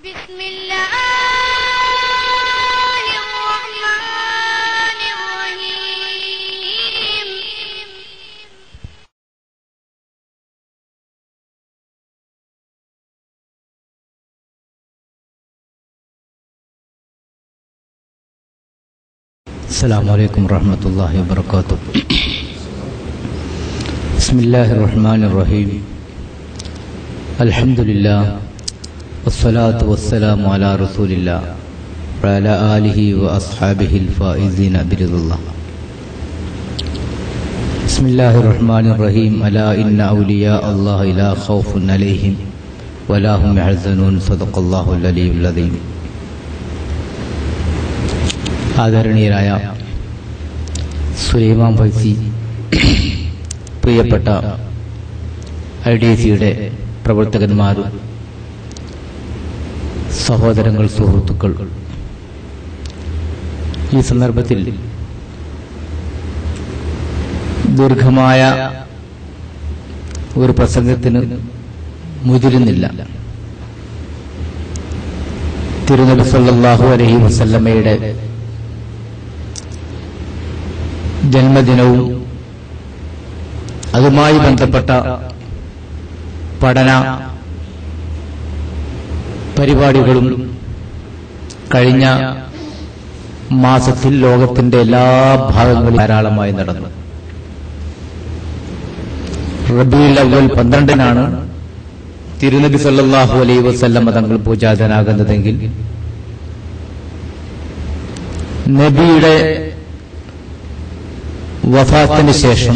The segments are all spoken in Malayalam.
بسم الله الرحمن الرحيم السلام عليكم ورحمة الله وبركاته بسم الله الرحمن الرحيم الحمد لله والصلاة والسلام على رسول الله وعلى آله وأصحابه الفائزين برضا الله بسم الله الرحمن الرحيم ألا إن أولياء الله لا خوف عليهم ولا هم يحزنون صدق الله العلي العظيم ആദരണീയരായ സുലൈമാൻ ഫൈസി പ്രിയപ്പെട്ട ഐ ഡി സിയുടെ പ്രവർത്തകന്മാർ സഹോദരങ്ങൾ സുഹൃത്തുക്കൾ ഈ സന്ദർഭത്തിൽ ദീർഘമായ ഒരു പ്രസംഗത്തിന് മുതിരുന്നില്ല തിരുനബി സല്ലല്ലാഹു അലൈഹി വസല്ലമയുടെ ജന്മദിനവും അതുമായി ബന്ധപ്പെട്ട പഠന പരിപാടികളും കഴിഞ്ഞ മാസത്തിൽ ലോകത്തിന്റെ എല്ലാ ഭാഗങ്ങളിലും ധാരാളമായി നടന്നു റബിയുൽ അവൽ പന്ത്രണ്ടിനാണ് തിരുനബി സല്ലല്ലാഹു അലൈഹി വസല്ലമ തങ്ങൾ പൂജാതനാകുന്നതെങ്കിൽ നബിയുടെ വഫാത്തിന് ശേഷം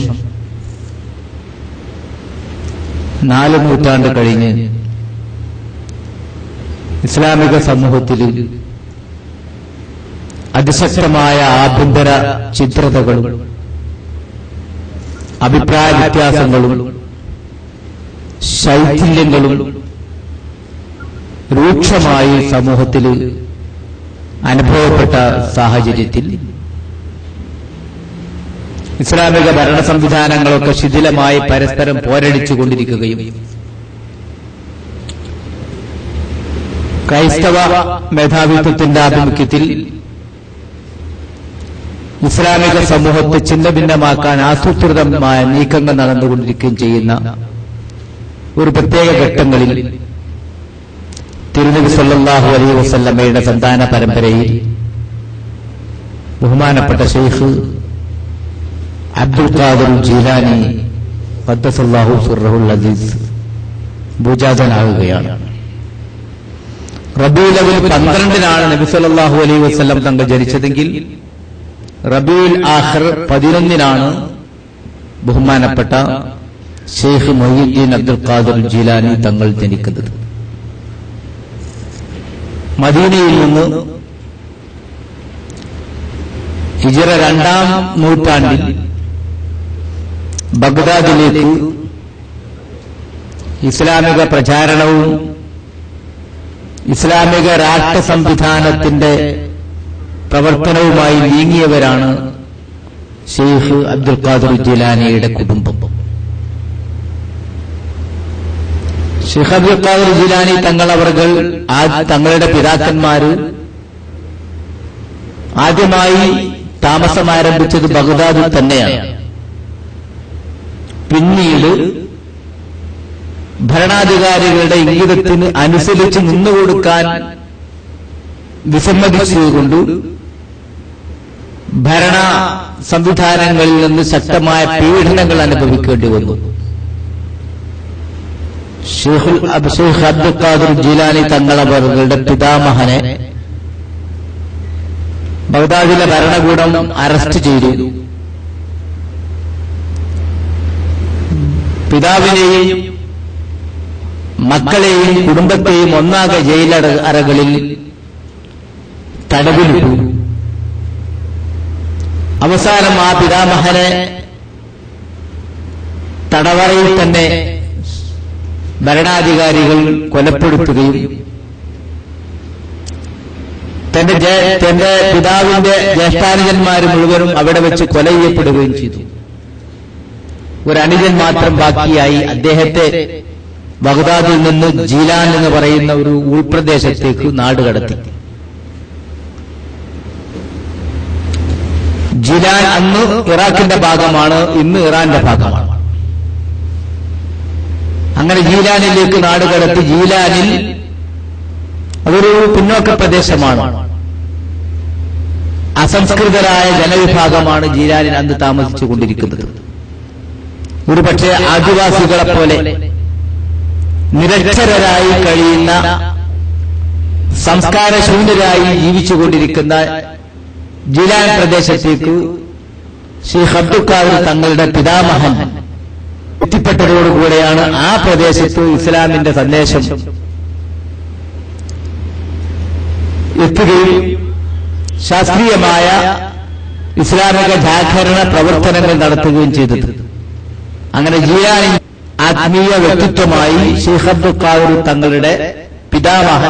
നാല് നൂറ്റാണ്ട് കഴിഞ്ഞ് ഇസ്ലാമിക സമൂഹത്തിൽ അതിശക്തമായ ആഭ്യന്തര ചിത്രതകളും അഭിപ്രായ വ്യത്യാസങ്ങളും ശൈഥില്യങ്ങളും രൂക്ഷമായി സമൂഹത്തിൽ അനുഭവപ്പെട്ട സാഹചര്യത്തിൽ ഇസ്ലാമിക ഭരണ സംവിധാനങ്ങളൊക്കെ ശിഥിലമായി പരസ്പരം പോരടിച്ചുകൊണ്ടിരിക്കുകയും ക്രൈസ്തവ മേധാവിത്വത്തിന്റെ ആഭിമുഖ്യത്തിൽ ഇസ്ലാമിക സമൂഹത്തെ ഛിന്നഭിന്നമാക്കാൻ ആസൂത്രിതമായ നീക്കങ്ങൾ നടന്നുകൊണ്ടിരിക്കുകയും ചെയ്യുന്ന ഒരു പ്രത്യേക ഘട്ടങ്ങളിൽ തിരുനബി സല്ലല്ലാഹു അലൈഹി വസല്ലമയുടെ സന്താന പരമ്പരയിൽ ബഹുമാനപ്പെട്ട ഷെയ്ഖ് അബ്ദുൽ ഖാദർ ജീലാനി ഖദ്ദസല്ലാഹു സുറഹുൽ അസീസ് ഭൂജാതനാകുകയാണ് റബീൽ അവൽ പന്ത്രണ്ടിനാണ് നബി സല്ലല്ലാഹു അലൈഹി വസല്ലം തങ്ങൾ ജനിച്ചതെങ്കിൽ റബീൽ ആഖിർ പതിനൊന്നിനാണ് ബഹുമാനപ്പെട്ട ഷെയ്ഖ് മൊഹീദ്ദീൻ അബ്ദുൽ ഖാദർ ജീലാനി തങ്ങൾ ജനിക്കുന്നത് മദീനയിൽ നിന്ന് ഹിജറ രണ്ടാം നൂറ്റാണ്ടിൽ ബഗ്ദാദിലേക്ക് ഇസ്ലാമിക പ്രചാരണവും ഇസ്ലാമിക രാഷ്ട്ര സംവിധാനത്തിന്റെ പ്രവർത്തനവുമായി നീങ്ങിയവരാണ് ഷെയ്ഖ് അബ്ദുൽ ഖാദർ ജിലാനിയുടെ കുടുംബം ഷെയ്ഖ് അബ്ദുൽ ഖാദർ ജിലാനി തങ്ങളവർകൾ തങ്ങളുടെ പിതാക്കന്മാര് ആദ്യമായി താമസം ആരംഭിച്ചത് ബഗ്ദാദിൽ തന്നെയാണ് പിന്നീട് ഭരണാധികാരികളുടെ ഇംഗിതത്തിന് അനുസരിച്ച് നിന്നുകൊടുക്കാൻ വിസമ്മതിച്ചതുകൊണ്ട് ഭരണ സംവിധാനങ്ങളിൽ നിന്ന് ശക്തമായ പീഡനങ്ങൾ അനുഭവിക്കേണ്ടി വന്നു ഷെയ്ഖുൽ അബ് ഷെയ്ഖ് അബ്ദുൽ ഖാദർ ജീലാനി തങ്ങളവരുടെ പിതാമഹനെ ബഗ്ദാദിലെ ഭരണകൂടം അറസ്റ്റ് ചെയ്തു പിതാവിനെയും മക്കളെയും കുടുംബത്തെയും ഒന്നാകെ ജയിലട അറകളിൽ തടവിലിട്ടു അവസാനം ആ പിതാമഹനെ തടവറയിൽ തന്നെ ഭരണാധികാരികൾ കൊലപ്പെടുത്തുകയും തന്റെ ജേ- തന്റെ പിതാവിന്റെ ജ്യേഷ്ഠാനുജന്മാർ മുഴുവനും അവിടെ വെച്ച് കൊല ചെയ്യപ്പെടുകയും ചെയ്തു ഒരു അനുജൻ മാത്രം ബാക്കിയായി അദ്ദേഹത്തെ ബഗ്ദാദിൽ നിന്ന് ജീലാൻ എന്ന് പറയുന്ന ഒരു ഉൾപ്രദേശത്തേക്ക് നാട് കടത്തി ജിലാൻ അന്ന് ഇറാഖിന്റെ ഭാഗമാണ് ഇന്ന് ഇറാന്റെ ഭാഗമാണ് അങ്ങനെ ജീലാനിലേക്ക് നാട് കടത്തി ജീലാനിൽ അതൊരു പിന്നോക്ക പ്രദേശമാണ് അസംസ്കൃതരായ ജനവിഭാഗമാണ് ജീലാനിൽ അന്ന് താമസിച്ചുകൊണ്ടിരിക്കുന്നത് ഒരു പക്ഷേ ആദിവാസികളെ പോലെ നിരക്ഷരരായി കഴിയുന്ന സംസ്കാരശൂന്യരായി ജീവിച്ചുകൊണ്ടിരിക്കുന്ന ജിലാൻ പ്രദേശത്തേക്ക് ഷെയ്ഖ് അബ്ദുൽ ഖാദർ തങ്ങളുടെ പിതാമഹൻ എത്തിപ്പെട്ടതോടുകൂടെയാണ് ആ പ്രദേശത്ത് ഇസ്ലാമിന്റെ സന്ദേശം എത്തുകയും ശാസ്ത്രീയമായ ഇസ്ലാമിക ജാഗരണ പ്രവർത്തനങ്ങൾ നടത്തുകയും ചെയ്തത് അങ്ങനെ ജീലാനി ആത്മീയ വ്യക്തിത്വമായി ഷെയ്ഖ് അബ്ദുൽ ഖാദർ തങ്ങളുടെ പിതാമഹൻ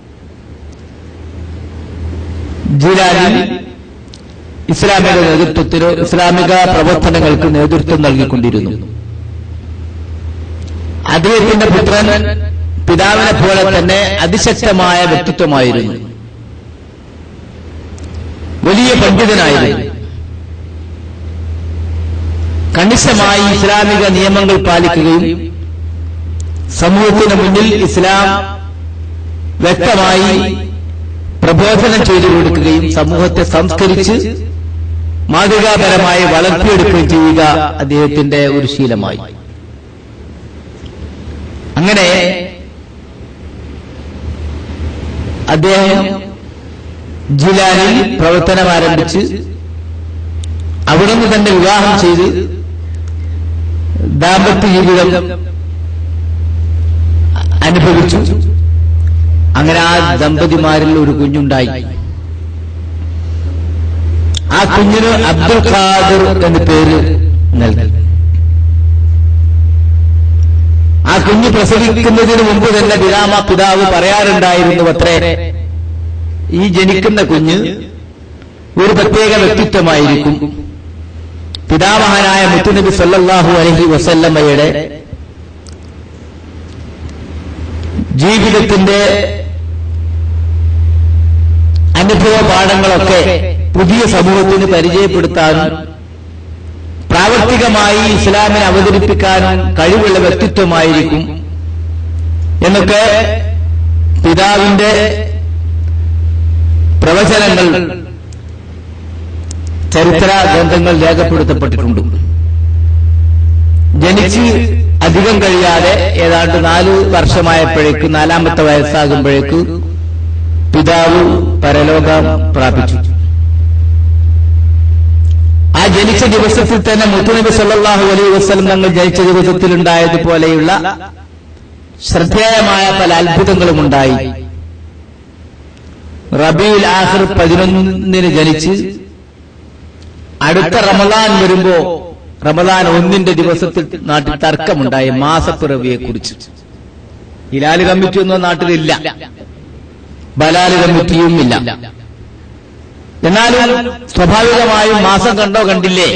ജീലാനിൽ ഇസ്ലാമിക നേതൃത്വത്തിനോ ഇസ്ലാമിക പ്രവർത്തനങ്ങൾക്ക് നേതൃത്വം നൽകിക്കൊണ്ടിരുന്നു അദ്ദേഹത്തിന്റെ പുത്രൻ പിതാവിനെ പോലെ തന്നെ അതിശക്തമായ വ്യക്തിത്വമായിരുന്നു വലിയ പണ്ഡിതനായിരുന്നു കണിശമായി ഇസ്ലാമിക നിയമങ്ങൾ പാലിക്കുകയും സമൂഹത്തിന് മുന്നിൽ ഇസ്ലാം വ്യക്തമായി പ്രബോധനം ചെയ്തു കൊടുക്കുകയും സമൂഹത്തെ സംസ്കരിച്ച് മാതൃകാപരമായി വളർത്തിയെടുക്കുകയും ചെയ്യുക അദ്ദേഹത്തിന്റെ ഒരു ശീലമായി അങ്ങനെ അദ്ദേഹം ജിലാനിൽ പ്രവർത്തനം ആരംഭിച്ച് അവിടുന്ന് തന്നെ വിവാഹം ചെയ്ത് ദാമ്പത്യ ജീവിതം അനുഭവിച്ചു അങ്ങനെ ആ ദമ്പതിമാരിൽ ഒരു കുഞ്ഞുണ്ടായി ആ കുഞ്ഞിന് അബ്ദുൽ ഖാദിർ എന്ന് പേര് നൽകി ആ കുഞ്ഞ് പ്രസവിക്കുന്നതിന് മുമ്പ് തന്നെ പിതാമ പിതാവ് പറയാറുണ്ടായിരുന്നു അത്രേ ഈ ജനിക്കുന്ന കുഞ്ഞ് ഒരു പ്രത്യേക വ്യക്തിത്വമായിരിക്കും പിതാമഹനായ മുത്തുനബി സല്ലല്ലാഹു അലൈഹി വസല്ലമ്മയുടെ ജീവിതത്തിന്റെ അനുഭവ പാഠങ്ങളൊക്കെ പുതിയ സമൂഹത്തിന് പരിചയപ്പെടുത്താനും പ്രാവർത്തികമായി ഇസ്ലാമിനെ അവതരിപ്പിക്കാനും കഴിവുള്ള വ്യക്തിത്വമായിരിക്കും എന്നൊക്കെ പിതാവിന്റെ പ്രവചനങ്ങൾ ചരിത്ര ഗ്രന്ഥങ്ങൾ രേഖപ്പെടുത്തപ്പെട്ടിട്ടുണ്ട് ജനിച്ച് അധികം കഴിയാതെ ഏതാണ്ട് നാല് വർഷമായപ്പോഴേക്ക് നാലാമത്തെ വയസ്സാകുമ്പോഴേക്ക് പിതാവ് പരലോകം പ്രാപിച്ചു ആ ജനിച്ച ദിവസത്തിൽ തന്നെ മുത്തുനബി സല്ലല്ലാഹു അലൈഹി വസല്ലം തങ്ങൾ ജനിച്ച ദിവസത്തിൽ ഉണ്ടായതുപോലെയുള്ള ശ്രദ്ധേയമായ പല അത്ഭുതങ്ങളും ഉണ്ടായി റബീൽ ആഹിർ പതിനൊന്നിന് ജനിച്ച് അടുത്ത റമദാൻ വരുമ്പോ റമദാൻ ഒന്നിന്റെ ദിവസത്തിൽ നാട്ടിൽ തർക്കമുണ്ടായി മാസപ്പിറവിയെ കുറിച്ച് ഹിലാല് കമ്മിറ്റി ഒന്നും നാട്ടിലില്ല ബലാല് കമ്മിറ്റിയും ഇല്ല എന്നാലും സ്വാഭാവികമായും മാസം കണ്ടോ കണ്ടില്ലേ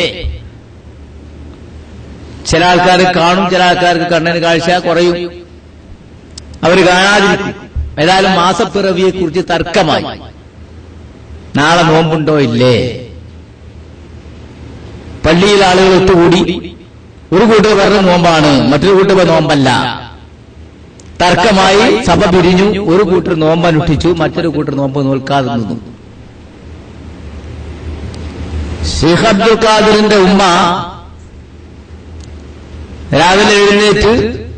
ചില ആൾക്കാർ കാണും ചില ആൾക്കാർക്ക് കണ്ണിന് കാഴ്ച കുറയും അവർ കാണാതിരിക്കും ഏതായാലും മാസപ്പിറവിയെ കുറിച്ച് തർക്കമായി നാളെ നോമ്പുണ്ടോ ഇല്ലേ പള്ളിയിൽ ആളുകൾ ഒത്തുകൂടി ഒരു കൂട്ടർ പറഞ്ഞ നോമ്പാണ് മറ്റൊരു കൂട്ടർ നോമ്പല്ല തർക്കമായി സഭ പിരിഞ്ഞു ഒരു കൂട്ടർ നോമ്പ് അനുഷ്ഠിച്ചു മറ്റൊരു കൂട്ടർ നോമ്പ് നോൽക്കാതെ നിന്നു ഷെയ്ഖ് അബ്ദുൽ ഖാദിറിന്റെ ഉമ്മ രാവിലെ എഴുന്നേറ്റ്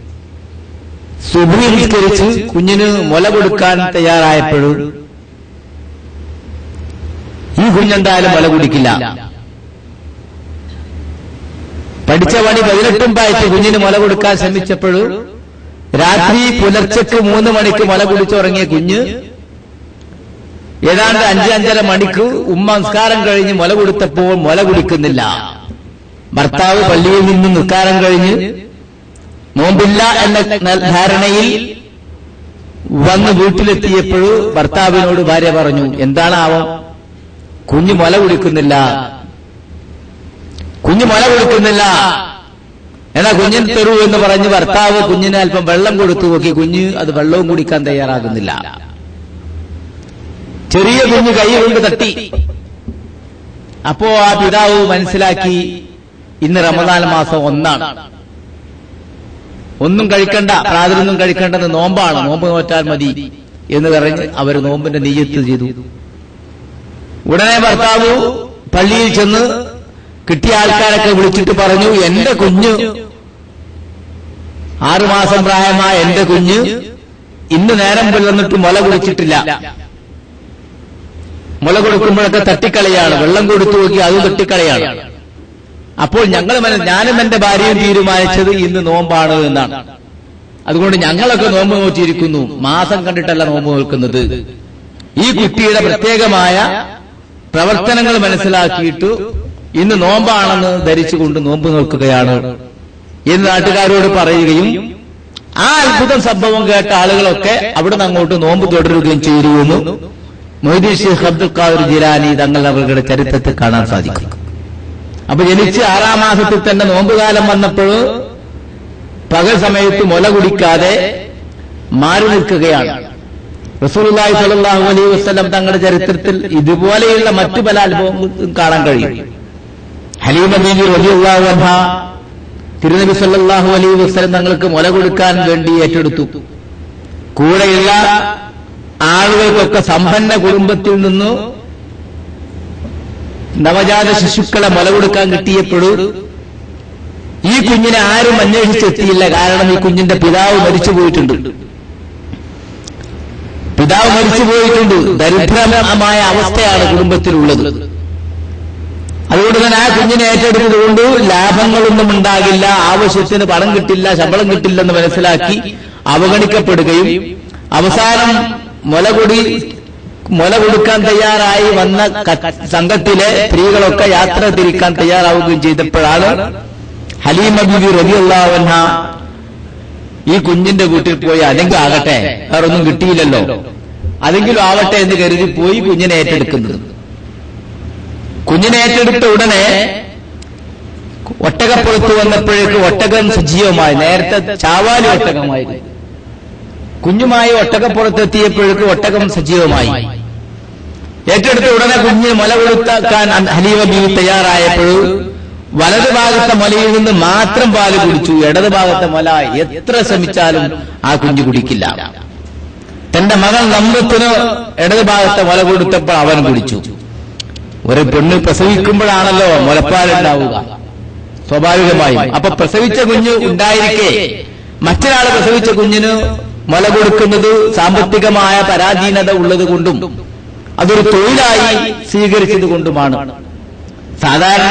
സുബി നിസ്കരിച്ച് കുഞ്ഞിന് മുല കൊടുക്കാൻ തയ്യാറായപ്പോഴും ഈ കുഞ്ഞെന്തായാലും മുല കുടിക്കില്ല പഠിച്ച പണി പതിനെട്ടും പായച്ച് കുഞ്ഞിന് മുല കൊടുക്കാൻ ശ്രമിച്ചപ്പോഴും രാത്രി പുലർച്ചയ്ക്ക് മൂന്ന് മണിക്ക് മുല കുടിച്ചുറങ്ങിയ കുഞ്ഞ് ഏതാണ്ട് അഞ്ച് അഞ്ചര മണിക്ക് ഉമ്മ നിസ്കാരം കഴിഞ്ഞ് മുല കൊടുത്തപ്പോൾ മുല കുടിക്കുന്നില്ല ഭർത്താവ് പള്ളിയിൽ നിന്ന് നിസ്കാരം കഴിഞ്ഞ് നോമ്പില്ല എന്ന ധാരണയിൽ വന്ന് വീട്ടിലെത്തിയപ്പോൾ ഭർത്താവിനോട് ഭാര്യ പറഞ്ഞു എന്താണാവോ കുഞ്ഞ് മുല കുടിക്കുന്നില്ല കുഞ്ഞ് മുല കൊടുക്കുന്നില്ല എന്നാ കുഞ്ഞിന് തരൂ എന്ന് പറഞ്ഞ് ഭർത്താവ് കുഞ്ഞിന് അല്പം വെള്ളം കൊടുത്തു നോക്കി കുഞ്ഞ് അത് വെള്ളവും കുടിക്കാൻ തയ്യാറാകുന്നില്ല ചെറിയ കുഞ്ഞ് കൈ കൊണ്ട് തട്ടി അപ്പോ ആ പിതാവ് മനസ്സിലാക്കി ഇന്ന് റമദാൻ മാസം ഒന്നാണ് ഒന്നും കഴിക്കണ്ട പ്രാതലൊന്നും കഴിക്കേണ്ടത് നോമ്പാണ് നോമ്പ് നോറ്റാൽ മതി എന്ന് പറഞ്ഞ് അവർ നോമ്പിന്റെ നെയ്യത്ത് ചെയ്തു ഉടനെ ഭർത്താവ് പള്ളിയിൽ ചെന്ന് കിട്ടിയ ആൾക്കാരൊക്കെ വിളിച്ചിട്ട് പറഞ്ഞു എന്റെ കുഞ്ഞ് ആറുമാസം പ്രായമായ എന്റെ കുഞ്ഞ് ഇന്ന് നേരം പുലർന്നിട്ട് മുല കുടിച്ചിട്ടില്ല മുല കൊടുക്കുമ്പോഴൊക്കെ തട്ടിക്കളയാണ് വെള്ളം കൊടുത്തു നോക്കി അത് തട്ടിക്കളയാണ് അപ്പോൾ ഞങ്ങൾ മന- ഞാനും എന്റെ ഭാര്യയും തീരുമാനിച്ചത് ഇന്ന് നോമ്പാണ് എന്നാണ് അതുകൊണ്ട് ഞങ്ങളൊക്കെ നോമ്പ് നോറ്റിയിരിക്കുന്നു മാസം കണ്ടിട്ടല്ല നോമ്പ് നോക്കുന്നത് ഈ കുട്ടിയുടെ പ്രത്യേകമായ പ്രവർത്തനങ്ങൾ മനസ്സിലാക്കിയിട്ട് ഇന്ന് നോമ്പാണെന്ന് ധരിച്ചുകൊണ്ട് നോമ്പ് നോക്കുകയാണ് എന്ന് നാട്ടുകാരോട് പറയുകയും ആ അത്ഭുതം സംഭവം കേട്ട ആളുകളൊക്കെ അവിടുന്ന് അങ്ങോട്ട് നോമ്പ് തുടരുകയും ചെയ്തിരുന്നു മൊയ്തീൻ ഷെയ്ഖ് അബ്ദുൽ ഖാദർ ജിലാനി തങ്ങൾ അവരുടെ ചരിത്രത്തിൽ കാണാൻ സാധിക്കും അപ്പൊ ജനിച്ച് ആറാം മാസത്തിൽ തന്നെ നോമ്പുകാലം വന്നപ്പോൾ പകൽ സമയത്ത് മുല കുടിക്കാതെ മാറി നിൽക്കുകയാണ് റസൂലുള്ളാഹി സ്വല്ലല്ലാഹു അലൈഹി വസല്ലം തങ്ങളുടെ ചരിത്രത്തിൽ ഇതുപോലെയുള്ള മറ്റു പല അനുഭവങ്ങളും കാണാൻ കഴിയും ഹലീമ ബീവി റളിയല്ലാഹു അൻഹ തിരുനബി സല്ലല്ലാഹു അലൈഹി വസല്ലം തങ്ങൾക്ക് മുല കൊടുക്കാൻ വേണ്ടി ഏറ്റെടുത്തു കൂടെയുള്ള ആളുകൾക്കൊക്കെ സമ്പന്ന കുടുംബത്തിൽ നിന്ന് നവജാത ശിശുക്കളെ മുല കൊടുക്കാൻ കിട്ടിയപ്പോഴും ഈ കുഞ്ഞിനെ ആരും അന്വേഷിച്ചെത്തിയില്ല കാരണം ഈ കുഞ്ഞിന്റെ പിതാവ് മരിച്ചു പോയിട്ടുണ്ട് പിതാവ് മരിച്ചു പോയിട്ടുണ്ട് ദരിദ്രമായ അവസ്ഥയാണ് കുടുംബത്തിലുള്ളത് അതുകൊണ്ട് തന്നെ ആ കുഞ്ഞിനെ ഏറ്റെടുത്തതുകൊണ്ട് ലാഭങ്ങളൊന്നും ഉണ്ടാകില്ല ആവശ്യത്തിന് പണം കിട്ടില്ല ശമ്പളം കിട്ടില്ലെന്ന് മനസ്സിലാക്കി അവഗണിക്കപ്പെടുകയും അവസാനം മുലകൊടി മുല കൊടുക്കാൻ തയ്യാറായി വന്ന ക- സംഘത്തിലെ സ്ത്രീകളൊക്കെ യാത്ര തിരിക്കാൻ തയ്യാറാവുകയും ചെയ്തപ്പോഴാണ് ഹലീമ ബിബി റബിയുള്ളവൻഹ ഈ കുഞ്ഞിന്റെ വീട്ടിൽ പോയി അതെങ്കിലും ആകട്ടെ വേറൊന്നും കിട്ടിയില്ലല്ലോ അതെങ്കിലും ആവട്ടെ എന്ന് കരുതി പോയി കുഞ്ഞിനെ ഏറ്റെടുക്കുന്നത് കുഞ്ഞിനെ ഏറ്റെടുത്ത ഉടനെ ഒട്ടകപ്പുറത്ത് വന്നപ്പോഴേക്ക് ഒട്ടകം സജീവമായി നേരത്തെ ചാവാലി ഒട്ടകമായിരുന്നു കുഞ്ഞുമായി ഒട്ടകപ്പുറത്തെത്തിയപ്പോഴേക്ക് ഒട്ടകം സജീവമായി ഏറ്റെടുത്ത ഉടനെ കുഞ്ഞ് മുല കൊടുത്താക്കാൻ ഹലീമ ബീവി തയ്യാറായപ്പോൾ വലതു ഭാഗത്തെ മുലയിൽ നിന്ന് മാത്രം പാല് കുടിച്ചു ഇടത് ഭാഗത്തെ മുല എത്ര ശ്രമിച്ചാലും ആ കുഞ്ഞ് കുടിക്കില്ല തന്റെ മകൻ നമ്പത്തിന് ഇടത് ഭാഗത്തെ മുല കൊടുത്തപ്പോൾ അവൻ കുടിച്ചു ഒരു പെണ്ണ് പ്രസവിക്കുമ്പോഴാണല്ലോ മുലപ്പാലുണ്ടാവുക സ്വാഭാവികമായും അപ്പൊ പ്രസവിച്ച കുഞ്ഞ് ഉണ്ടായിരിക്കെ മറ്റൊരാൾ പ്രസവിച്ച കുഞ്ഞിന് മുല കൊടുക്കുന്നത് സാമ്പത്തികമായ പരാധീനത ഉള്ളത് കൊണ്ടും അതൊരു തൊഴിലായി സ്വീകരിച്ചത് കൊണ്ടുമാണ് സാധാരണ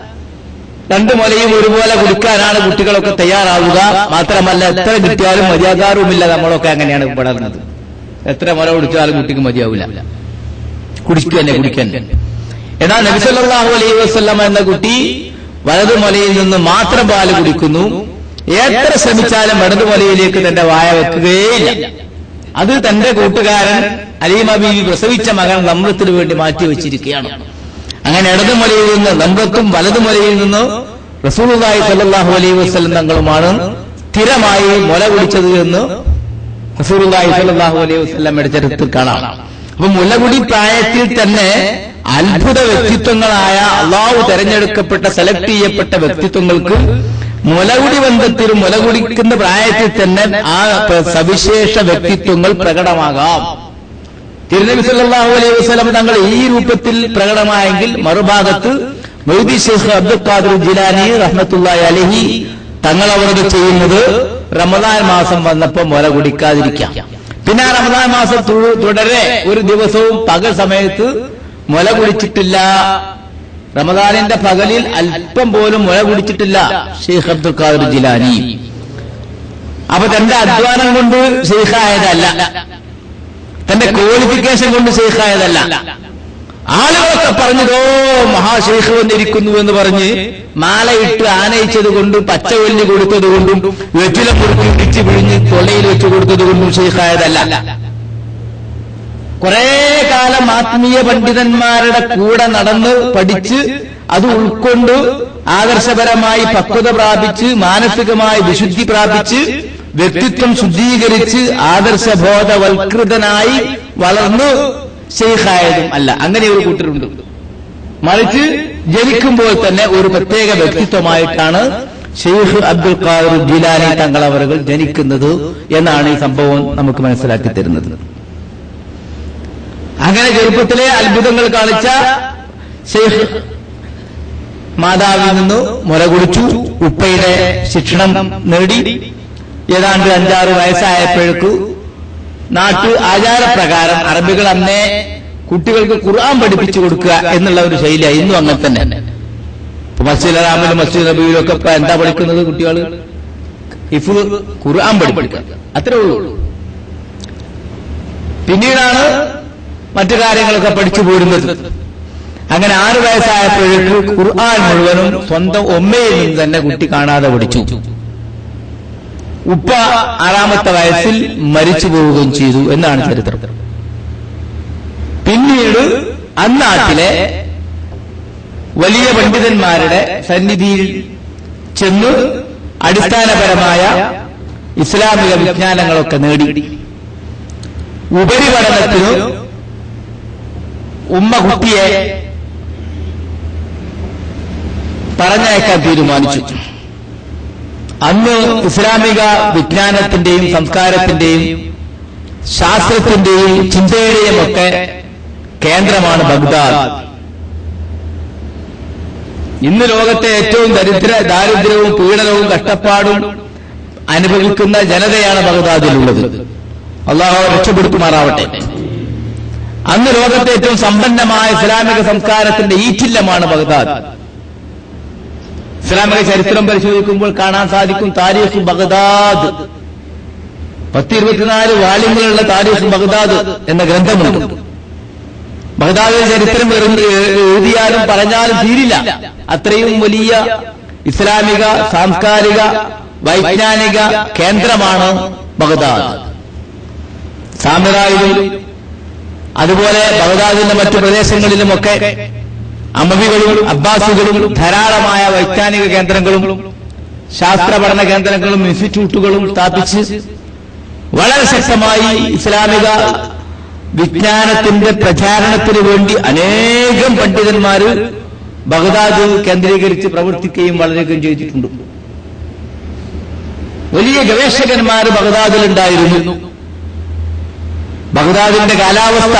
രണ്ടു മുലയും ഒരുപോലെ കുടിക്കാനാണ് കുട്ടികളൊക്കെ തയ്യാറാവുക മാത്രമല്ല എത്ര കിട്ടിയാലും മതിയാകാറുമില്ല നമ്മളൊക്കെ അങ്ങനെയാണ് വളർന്നത് എത്ര മുല കുടിച്ചാലും കുട്ടിക്ക് മതിയാവില്ല കുടിക്കുക തന്നെ കുടിക്കാൻ എന്നാൽ നബിസല്ലാഹു അലൈഹി വസ്ലം എന്ന കുട്ടി വലതു മലയിൽ നിന്ന് മാത്രം പാല് കുടിക്കുന്നു എത്ര ശ്രമിച്ചാലും ഇടതു മലയിലേക്ക് തന്റെ വായ വെക്കുകയില്ല അത് തന്റെ കൂട്ടുകാരൻ അലീമ ബീവി പ്രസവിച്ച മകൻ നമ്രത്തിന് വേണ്ടി മാറ്റി വെച്ചിരിക്കുകയാണ് അങ്ങനെ ഇടതു മലയിൽ നിന്ന് നമ്രത്തും വലതു മലയിൽ നിന്ന് റസൂലുള്ളാഹി സല്ലല്ലാഹു അലൈഹി വസല്ലം തങ്ങളുമാണ് സ്ഥിരമായി മുല കുടിച്ചത് എന്ന് റസൂലുള്ളാഹി സ്വല്ലല്ലാഹു അലൈഹി വസല്ലമയുടെ ചരിത്രത്തിൽ കാണാം അപ്പൊ മുലകുടി പ്രായത്തിൽ തന്നെ അത്ഭുത വ്യക്തിത്വങ്ങളായ അള്ളാഹു തെരഞ്ഞെടുക്കപ്പെട്ട സെലക്ട് ചെയ്യപ്പെട്ട വ്യക്തിത്വങ്ങൾക്ക് മുലകുടി ബന്ധത്തിലും മുലകുടിക്കുന്ന പ്രായത്തിൽ തന്നെ ആ പ്ര- സവിശേഷ വ്യക്തിത്വങ്ങൾ പ്രകടമാകാം തിരുനബി സല്ലല്ലാഹു അലൈഹി വസല്ലം തങ്ങൾ ഈ രൂപത്തിൽ പ്രകടമായെങ്കിൽ മറുഭാഗത്ത് മൊയ്തി ഷെയ്ഖ് അബ്ദുൽ ഖാദിർ ജിലാനി റഹ്മത്തുള്ളാഹി അലഹി തങ്ങൾ അവർക്ക് ചെയ്യുന്നത് റമദാൻ മാസം വന്നപ്പോ മുല കുടിക്കാതിരിക്കാം പിന്നെ ആ റമദാൻ മാസം തു- തുടരെ ഒരു ദിവസവും പകൽ സമയത്ത് മുല കുടിച്ചിട്ടില്ല റമദാനിന്റെ പകലിൽ അല്പം പോലും മുല കുടിച്ചിട്ടില്ല ഷെയ്ഖ് അബ്ദുൽ ഖാദിർ ജിലാനി അപ്പൊ തന്റെ അധ്വാനം കൊണ്ട് ഷെയ്ഖായതല്ല തന്റെ ക്വാളിഫിക്കേഷൻ കൊണ്ട് ഷെയ്ഖായതല്ല ആളുകളൊക്കെ പറഞ്ഞതോ മഹാഷെയ്ഖ് വന്നിരിക്കുന്നു എന്ന് പറഞ്ഞ് മാലയിട്ട് ആനയിച്ചത് കൊണ്ടും പച്ചവല്ലി കൊടുത്തത് കൊണ്ടും വെറ്റില മുറുക്കി ഇടിച്ച് പിഴിഞ്ഞ് തൊള്ളയിൽ വെച്ച് കൊടുത്തത് കൊണ്ടും ഷെയ്ഖായതല്ല കുറെ കാലം ആത്മീയ പണ്ഡിതന്മാരുടെ കൂടെ നടന്ന് പഠിച്ച് അത് ഉൾക്കൊണ്ട് ആദർശപരമായി പക്വത പ്രാപിച്ച് മാനസികമായി വിശുദ്ധി പ്രാപിച്ച് വ്യക്തിത്വം ശുദ്ധീകരിച്ച് ആദർശബോധവൽകൃതനായി വളർന്നു ഷെയ്ഖായതും അല്ല അങ്ങനെ ഒരു കൂട്ടരുണ്ട് മറിച്ച് ജനിക്കുമ്പോൾ തന്നെ ഒരു പ്രത്യേക വ്യക്തിത്വമായിട്ടാണ് ഷെയ്ഖ് അബ്ദുൽ ഖാദർ ജിലാനി തങ്ങളവറുകൾ ജനിക്കുന്നത് എന്നാണ് ഈ സംഭവം നമുക്ക് മനസ്സിലാക്കി തരുന്നത് അങ്ങനെ ചെറുപ്പത്തിലെ അത്ഭുതങ്ങൾ കാണിച്ച ഷെയ്ഖ് മാതാവിൽ നിന്ന് മുല കുടിച്ചു ഉപ്പയുടെ ശിക്ഷണം നേടി ഏതാണ്ട് അഞ്ചാറ് വയസ്സായപ്പോഴേക്കു നാട്ടു ആചാരപ്രകാരം അറബികൾ അന്നേ കുട്ടികൾക്ക് ഖുർആൻ പഠിപ്പിച്ചു കൊടുക്കുക എന്നുള്ള ഒരു ശൈലിയാണ് ഇന്നും അങ്ങനെ തന്നെ ഇപ്പൊ മസ്ജിദ് അറാമിലും മസ്ജിദ് നബിയിലും ഒക്കെ ഇപ്പൊ എന്താ പഠിക്കുന്നത് കുട്ടികൾ ഇഫ് ഖുർആൻ പഠിപ്പിക്കുക അത്രേ ഉള്ളൂ പിന്നീടാണ് മറ്റു കാര്യങ്ങളൊക്കെ പഠിച്ചു പോരുന്നത് അങ്ങനെ ആറു വയസ്സായപ്പോഴേക്ക് ഖുർആൻ മുഴുവനും സ്വന്തം ഒമ്മയിൽ നിന്ന് തന്നെ കുട്ടി കാണാതെ പഠിച്ചു ഉപ്പ ആറാമത്തെ വയസ്സിൽ മരിച്ചു പോവുകയും ചെയ്തു എന്നാണ് ചരിത്രം പിന്നീട് അന്നാട്ടിലെ വലിയ പണ്ഡിതന്മാരുടെ സന്നിധിയിൽ ചെന്ന് അടിസ്ഥാനപരമായ ഇസ്ലാമിക വിജ്ഞാനങ്ങളൊക്കെ നേടി ഉപരിപഠനത്തിന് ഉമ്മ കുട്ടിയെ പറഞ്ഞയക്കാൻ തീരുമാനിച്ചു അന്ന് ഇസ്ലാമിക വിജ്ഞാനത്തിന്റെയും സംസ്കാരത്തിന്റെയും ശാസ്ത്രത്തിന്റെയും ചിന്തയുടെയും ഒക്കെ കേന്ദ്രമാണ് ബഗ്ദാദ് ഇന്ന് ലോകത്തെ ഏറ്റവും ദരിദ്ര ദാരിദ്ര്യവും പീഡനവും കഷ്ടപ്പാടും അനുഭവിക്കുന്ന ജനതയാണ് ബഗ്ദാദിലുള്ളത് അള്ളാഹു രക്ഷപ്പെടുത്തുമാറാവട്ടെ അന്ന് ലോകത്തെ ഏറ്റവും സമ്പന്നമായ ഇസ്ലാമിക സംസ്കാരത്തിന്റെ ഈറ്റില്ലമാണ് ബഗ്ദാദ് ഇസ്ലാമിക ചരിത്രം പരിശോധിക്കുമ്പോൾ കാണാൻ സാധിക്കും താരീഖ് ബഗ്ദാദ് പത്തിരുപത്തിനാല് വാല്യങ്ങളുള്ള താരീഖ് ബഗ്ദാദ് എന്ന ഗ്രന്ഥമുണ്ട് ബഗ്ദാദിന്റെ ചരിത്രം എഴുതി- എഴുതിയാലും പറഞ്ഞാലും തീരില്ല അത്രയും വലിയ ഇസ്ലാമിക സാംസ്കാരിക വൈജ്ഞാനിക കേന്ദ്രമാണ് ബഗ്ദാദ് സാമ്രാജ്യം അതുപോലെ ബഗ്ദാദിന്റെ മറ്റു പ്രദേശങ്ങളിലുമൊക്കെ അമവികളും അബ്ബാസുകളും ധാരാളമായ വൈജ്ഞാനിക കേന്ദ്രങ്ങളും ശാസ്ത്ര പഠന കേന്ദ്രങ്ങളും ഇൻസ്റ്റിറ്റ്യൂട്ടുകളും സ്ഥാപിച്ച് വളരെ ശക്തമായി ഇസ്ലാമിക വിജ്ഞാനത്തിന്റെ പ്രചാരണത്തിന് വേണ്ടി അനേകം പണ്ഡിതന്മാര് ബഗ്ദാദ് കേന്ദ്രീകരിച്ച് പ്രവർത്തിക്കുകയും വളരുകയും ചെയ്തിട്ടുണ്ട് വലിയ ഗവേഷകന്മാർ ബഗ്ദാദിലുണ്ടായിരുന്നു ബഗ്ദാദിന്റെ കാലാവസ്ഥ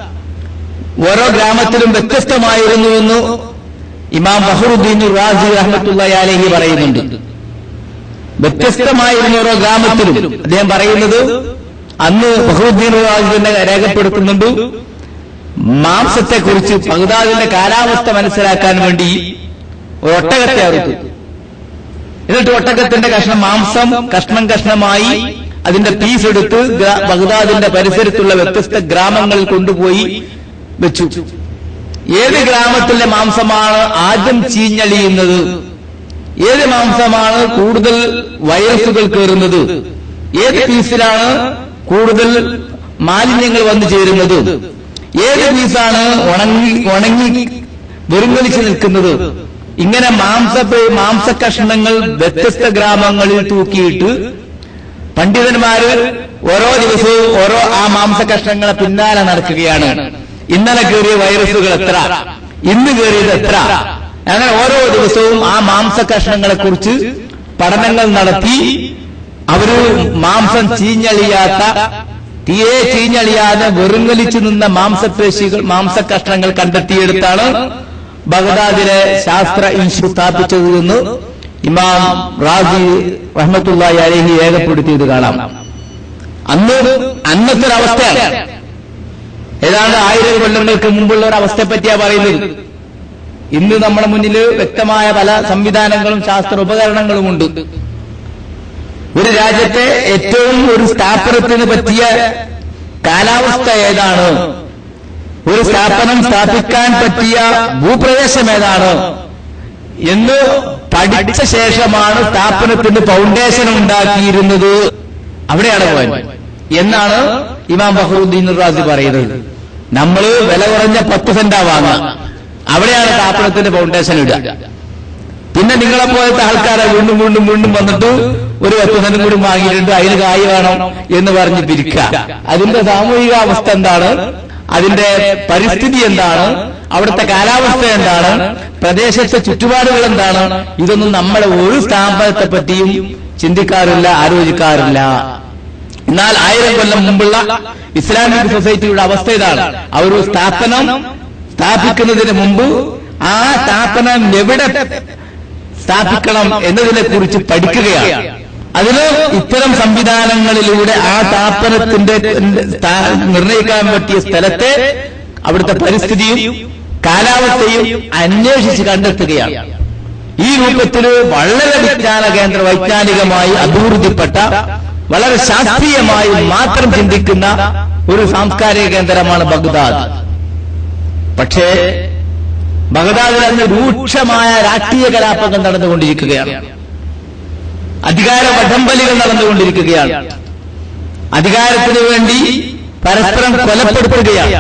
ഓരോ ഗ്രാമത്തിലും വ്യത്യസ്തമായിരുന്നുവെന്ന് ഇമാം ബഹറുദ്ദീൻ റാസി റഹ്മത്തുള്ള അലഹി പറയുന്നുണ്ട് വ്യത്യസ്തമായിരുന്ന ഓരോ ഗ്രാമത്തിലും അദ്ദേഹം പറയുന്നത് അന്ന് ബഹറുദ്ദീൻ റാസി തന്നെ രേഖപ്പെടുത്തുന്നുണ്ട് മാംസത്തെക്കുറിച്ച് ബഗ്ദാദിന്റെ കാലാവസ്ഥ മനസ്സിലാക്കാൻ വേണ്ടി ഒരു ഒട്ടകത്തെ അറുത്തു എന്നിട്ട് ഒട്ടകത്തിന്റെ കഷ്ണം മാംസം കഷ്ണം കഷ്ണമായി അതിന്റെ പീസ് എടുത്ത് ഗ്രാ- ബഗ്ദാദിന്റെ പരിസരത്തുള്ള വ്യത്യസ്ത ഗ്രാമങ്ങളിൽ കൊണ്ടുപോയി വെച്ചു ഏത് ഗ്രാമത്തിലെ മാംസമാണ് ആദ്യം ചീഞ്ഞളിയുന്നത് ഏത് മാംസമാണ് കൂടുതൽ വൈറസുകൾ കയറുന്നത് ഏത് പീസിലാണ് കൂടുതൽ മാലിന്യങ്ങൾ വന്നു ചേരുന്നത് ഏത് പീസാണ് ഉണങ്ങി ഉണങ്ങി വെറുങ്ങലിച്ച് നിൽക്കുന്നത് ഇങ്ങനെ മാംസ മാംസ കഷ്ണങ്ങൾ വ്യത്യസ്ത ഗ്രാമങ്ങളിൽ തൂക്കിയിട്ട് പണ്ഡിതന്മാര് ഓരോ ദിവസവും ഓരോ ആ മാംസ കഷ്ണങ്ങളെ പിന്നാലെ നടക്കുകയാണ് ഇന്നലെ കയറിയ വൈറസുകൾ എത്ര ഇന്ന് കയറിയത് എത്ര അങ്ങനെ ഓരോ ദിവസവും ആ മാംസ കഷ്ണങ്ങളെ കുറിച്ച് പഠനങ്ങൾ നടത്തി അവര് മാംസം ചീഞ്ഞളിയാത്ത തീരെ ചീഞ്ഞളിയാതെ വെറുങ്ങലിച്ചു നിന്ന മാംസപേശികൾ മാംസകഷ്ണങ്ങൾ കണ്ടെത്തിയെടുത്താണ് ബഗ്ദാദിലെ ശാസ്ത്ര ഇൻസ്റ്റിറ്റ്യൂട്ട് സ്ഥാപിച്ചത് എന്ന് ഇമാം റാസി റഹ്മത്തുള്ളാഹി അലഹി രേഖപ്പെടുത്തിയത് കാണാം അന്ന് അന്നത്തെ ഒരു അവസ്ഥയാണ് ഏതാണ്ട് ആയിരം കൊല്ലങ്ങൾക്ക് മുമ്പുള്ള ഒരു അവസ്ഥയെ പറ്റിയാ പറയുന്നത് ഇന്ന് നമ്മുടെ മുന്നിൽ വ്യക്തമായ പല സംവിധാനങ്ങളും ശാസ്ത്ര ഉപകരണങ്ങളുമുണ്ട് ഒരു രാജ്യത്തെ ഏറ്റവും ഒരു സ്ഥാപനത്തിന് പറ്റിയ കാലാവസ്ഥ ഏതാണ് ഒരു സ്ഥാപനം സ്ഥാപിക്കാൻ പറ്റിയ ഭൂപ്രദേശം ഏതാണ് എന്ന് പഠിച്ച ശേഷമാണ് സ്ഥാപനത്തിന് ഫൗണ്ടേഷൻ ഉണ്ടാക്കിയിരുന്നത് അവിടെയാണ് പോയത് എന്നാണ് ഇമാം ബഹറുദ്ദീൻ റാസി പറയുന്നത് നമ്മൾ വില കുറഞ്ഞ പത്ത് സെന്റാ വാങ്ങുക അവിടെയാണ് സ്ഥാപനത്തിന്റെ ഫൗണ്ടേഷൻ ഇടുക പിന്നെ നിങ്ങളെ പോലത്തെ ആൾക്കാരെ വീണ്ടും വീണ്ടും വീണ്ടും വന്നിട്ട് ഒരു വെപ്പനും കൂടി വാങ്ങിയിട്ടുണ്ട് അതിന് കായ് വേണം എന്ന് പറഞ്ഞ് പിരിക്കുക അതിന്റെ സാമൂഹിക അവസ്ഥ എന്താണ് അതിന്റെ പരിസ്ഥിതി എന്താണ് അവിടുത്തെ കാലാവസ്ഥ എന്താണ് പ്രദേശത്തെ ചുറ്റുപാടുകൾ എന്താണ് ഇതൊന്നും നമ്മളെ ഒരു സ്ഥാപനത്തെ പറ്റിയും ചിന്തിക്കാറില്ല ആലോചിക്കാറില്ല എന്നാൽ ആയിരം കൊല്ലം മുമ്പുള്ള ഇസ്ലാമിക് സൊസൈറ്റിയുടെ അവസ്ഥ ഇതാണ് ആ ഒരു സ്ഥാപനം സ്ഥാപിക്കുന്നതിന് മുമ്പ് ആ സ്ഥാപനം എവിടെ സ്ഥാപിക്കണം എന്നതിനെ കുറിച്ച് പഠിക്കുകയാണ് അതിന് ഇത്തരം സംവിധാനങ്ങളിലൂടെ ആ സ്ഥാപനത്തിന്റെ സ്ഥാ- നിർണ്ണയിക്കാൻ പറ്റിയ സ്ഥലത്തെ അവിടുത്തെ പരിസ്ഥിതിയും കാലാവസ്ഥയും അന്വേഷിച്ച് കണ്ടെത്തുകയാണ് ഈ രൂപത്തിൽ വളരെ വിജ്ഞാന കേന്ദ്ര വൈജ്ഞാനികമായി അഭിവൃദ്ധിപ്പെട്ട വളരെ ശാസ്ത്രീയമായി മാത്രം ചിന്തിക്കുന്ന ഒരു സാംസ്കാരിക കേന്ദ്രമാണ് ബഗ്ദാദ് പക്ഷേ ബഗ്ദാദിൽ അന്ന് രൂക്ഷമായ രാഷ്ട്രീയ കലാപങ്ങൾ നടന്നുകൊണ്ടിരിക്കുകയാണ് അധികാര വടംവലികൾ നടന്നുകൊണ്ടിരിക്കുകയാണ് അധികാരത്തിന് വേണ്ടി പരസ്പരം കൊലപ്പെടുത്തുകയാണ്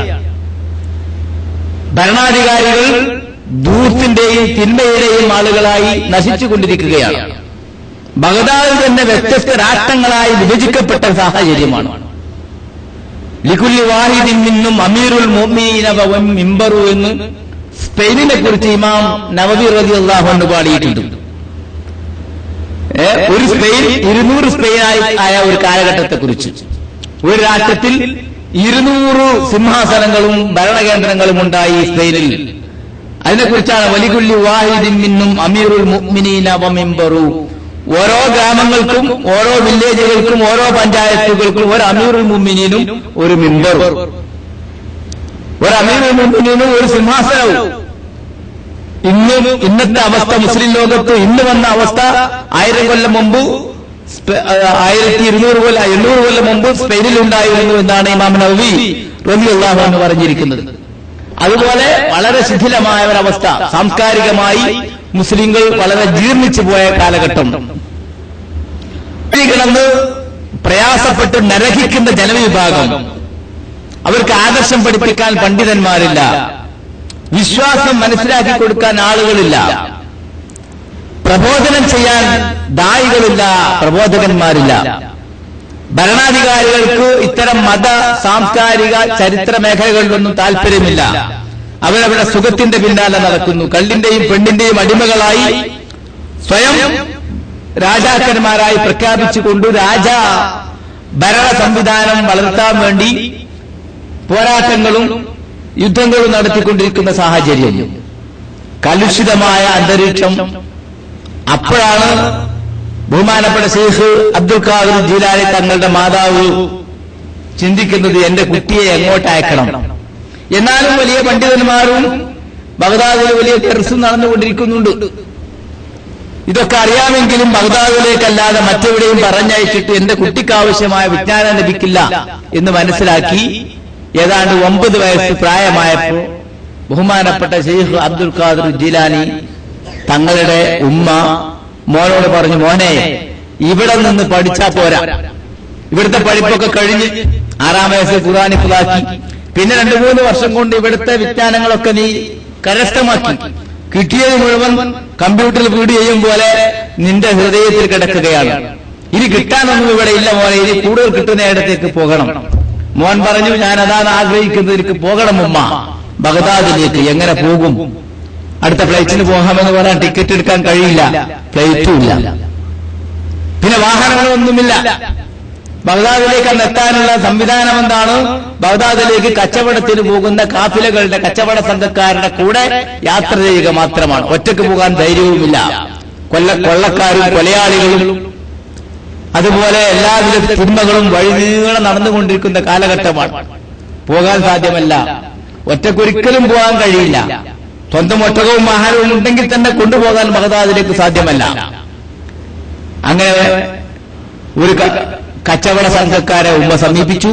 ഭരണാധികാരികൾ ദൂത്തിന്റെയും തിന്മയുടെയും ആളുകളായി നശിച്ചുകൊണ്ടിരിക്കുകയാണ് ബഗ്ദാദിൽ തന്നെ വ്യത്യസ്ത രാഷ്ട്രങ്ങളായി വിഭജിക്കപ്പെട്ട സാഹചര്യമാണ് ലിഖുല്ലി വാഹിദിൻ നിന്നും അമീറുൽ മോമീന മിമ്പറു എന്ന് സ്പെയിനിനെ കുറിച്ച് ഇമാം നവബി റതി അള്ളാഹു പാടിയിട്ടുണ്ട് ഏ, ഒരു സ്പെയിൻ ഇരുന്നൂറ് സ്പെയിനായി ആയ ഒരു കാലഘട്ടത്തെ കുറിച്ച് ഒരു രാഷ്ട്രത്തിൽ ഇരുന്നൂറ് സിംഹാസനങ്ങളും ഭരണകേന്ദ്രങ്ങളും ഉണ്ടായി ഈ സ്പെയിനിൽ അതിനെക്കുറിച്ചാണ് വലികുല്ലി വാഹിദിൻ മിന്നും അമീറുൽ മുഅ്മിനീന വമിമ്പറു ഓരോ ഗ്രാമങ്ങൾക്കും ഓരോ വില്ലേജുകൾക്കും ഓരോ പഞ്ചായത്തുകൾക്കും ഒരു അമീറുൽ മുഅ്മിനീനും ഒരു മിമ്പറും ഒരു അമീറുൽ മുഅ്മിനീനും ഒരു സിംഹാസനവും ഇന്ന് ഇന്നത്തെ അവസ്ഥ മുസ്ലിം ലോകത്ത് ഇന്ന് വന്ന അവസ്ഥ ആയിരം കൊല്ലം മുമ്പ് സ്പെ- ആ, ആയിരത്തി ഇരുന്നൂറ് കൊല്ലം എണ്ണൂറ് കൊല്ലം മുമ്പ് സ്പെയിനിൽ ഉണ്ടായിരുന്നു എന്നാണ് ഇമാം നവവി റബി അള്ളാഹു എന്ന് പറഞ്ഞിരിക്കുന്നത് അതുപോലെ വളരെ ശിഥിലമായ ഒരവസ്ഥ സാംസ്കാരികമായി മുസ്ലിങ്ങൾ വളരെ ജീർണിച്ചു പോയ കാലഘട്ടം ഈ കിടന്ന് പ്രയാസപ്പെട്ട് നരകിക്കുന്ന ജനവിഭാഗം അവർക്ക് ആദർശം പഠിപ്പിക്കാൻ പണ്ഡിതന്മാരില്ല വിശ്വാസം മനസ്സിലാക്കി കൊടുക്കാൻ ആളുകളില്ല പ്രബോധനം ചെയ്യാൻ ദായികളില്ല പ്രബോധകന്മാരില്ല ഭരണാധികാരികൾക്ക് ഇത്തരം മത സാംസ്കാരിക ചരിത്ര മേഖലകളിലൊന്നും താല്പര്യമില്ല അവരവരുടെ സുഖത്തിന്റെ പിന്നാലെ നടക്കുന്നു കള്ളിന്റെയും പെണ്ണിന്റെയും അടിമകളായി സ്വയം രാജാക്കന്മാരായി പ്രഖ്യാപിച്ചുകൊണ്ട് രാജ ഭരണ സംവിധാനം വളർത്താൻ വേണ്ടി പോരാട്ടങ്ങളും യുദ്ധങ്ങളും നടത്തിക്കൊണ്ടിരിക്കുന്ന സാഹചര്യം കലുഷിതമായ അന്തരീക്ഷം അപ്പോഴാണ് ബഹുമാനപ്പെട്ട ഷെയ്ഖ് അബ്ദുൽ ഖാദർ ജീലാനി തങ്ങളുടെ മാതാവ് ചിന്തിക്കുന്നത് എന്റെ കുട്ടിയെ എങ്ങോട്ട് അയക്കണം എന്നാലും വലിയ പണ്ഡിതന്മാരും ബഗ്ദാദിൽ വലിയ ദർസും നടന്നുകൊണ്ടിരിക്കുന്നുണ്ട് ഇതൊക്കെ അറിയാമെങ്കിലും ബഗ്ദാദിലേക്കല്ലാതെ മറ്റെവിടെയും പറഞ്ഞയച്ചിട്ട് എന്റെ കുട്ടിക്ക് ആവശ്യമായ വിജ്ഞാനം ലഭിക്കില്ല എന്ന് മനസ്സിലാക്കി ഏതാണ്ട് ഒമ്പത് വയസ്സ് പ്രായമായപ്പോൾ ബഹുമാനപ്പെട്ട ഷെയ്ഖ് അബ്ദുൽ ഖാദർ ജിലാനി തങ്ങളുടെ ഉമ്മ മോനോട് പറഞ്ഞു മോനെ ഇവിടെ നിന്ന് പഠിച്ചാ പോരാ ഇവിടുത്തെ പഠിപ്പൊക്കെ കഴിഞ്ഞ് ആറാം വയസ്സിൽ ഖുറാനി പുതാക്കി പിന്നെ രണ്ടു മൂന്ന് വർഷം കൊണ്ട് ഇവിടുത്തെ വിജ്ഞാനങ്ങളൊക്കെ നീ കരസ്ഥമാക്കി കിട്ടിയത് മുഴുവൻ കമ്പ്യൂട്ടറിൽ ഫീഡ് ചെയ്യും പോലെ നിന്റെ ഹൃദയത്തിൽ കിടക്കുകയാണ് ഇനി കിട്ടാനൊന്നും ഇവിടെ ഇല്ല മോനെ ഇനി കൂടുതൽ കിട്ടുന്നയിടത്തേക്ക് പോകണം മോൻ പറഞ്ഞു ഞാൻ അതാണ് ആഗ്രഹിക്കുന്നത് എനിക്ക് പോകണം ഉമ്മ ബഗ്ദാദിലേക്ക് എങ്ങനെ പോകും അടുത്ത ഫ്ലൈറ്റിന് പോകാമെന്ന് പറയാൻ ടിക്കറ്റ് എടുക്കാൻ കഴിയില്ല ഫ്ലൈറ്റും ഇല്ല പിന്നെ വാഹനങ്ങളൊന്നുമില്ല ബഗ്ദാദിലേക്ക് അന്ന് എത്താനുള്ള സംവിധാനം എന്താണ് ബഗ്ദാദിലേക്ക് കച്ചവടത്തിന് പോകുന്ന കാഫിലകളുടെ കച്ചവട സംഘക്കാരുടെ കൂടെ യാത്ര ചെയ്യുക മാത്രമാണ് ഒറ്റക്ക് പോകാൻ ധൈര്യവുമില്ല കൊല്ല കൊള്ളക്കാരും കൊലയാളികളും അതുപോലെ എല്ലാവിധ തിന്മകളും വഴിനീളെ നടന്നുകൊണ്ടിരിക്കുന്ന കാലഘട്ടമാണ് പോകാൻ സാധ്യമല്ല ഒറ്റക്കൊരിക്കലും പോകാൻ കഴിയില്ല സ്വന്തം ഒട്ടകവും ആഹാരവും ഉണ്ടെങ്കിൽ തന്നെ കൊണ്ടുപോകാൻ ബഗ്ദാദിലേക്ക് സാധ്യമല്ല അങ്ങനെ ഒരു ക- കച്ചവട സംഘക്കാരെ ഉമ്മ സമീപിച്ചു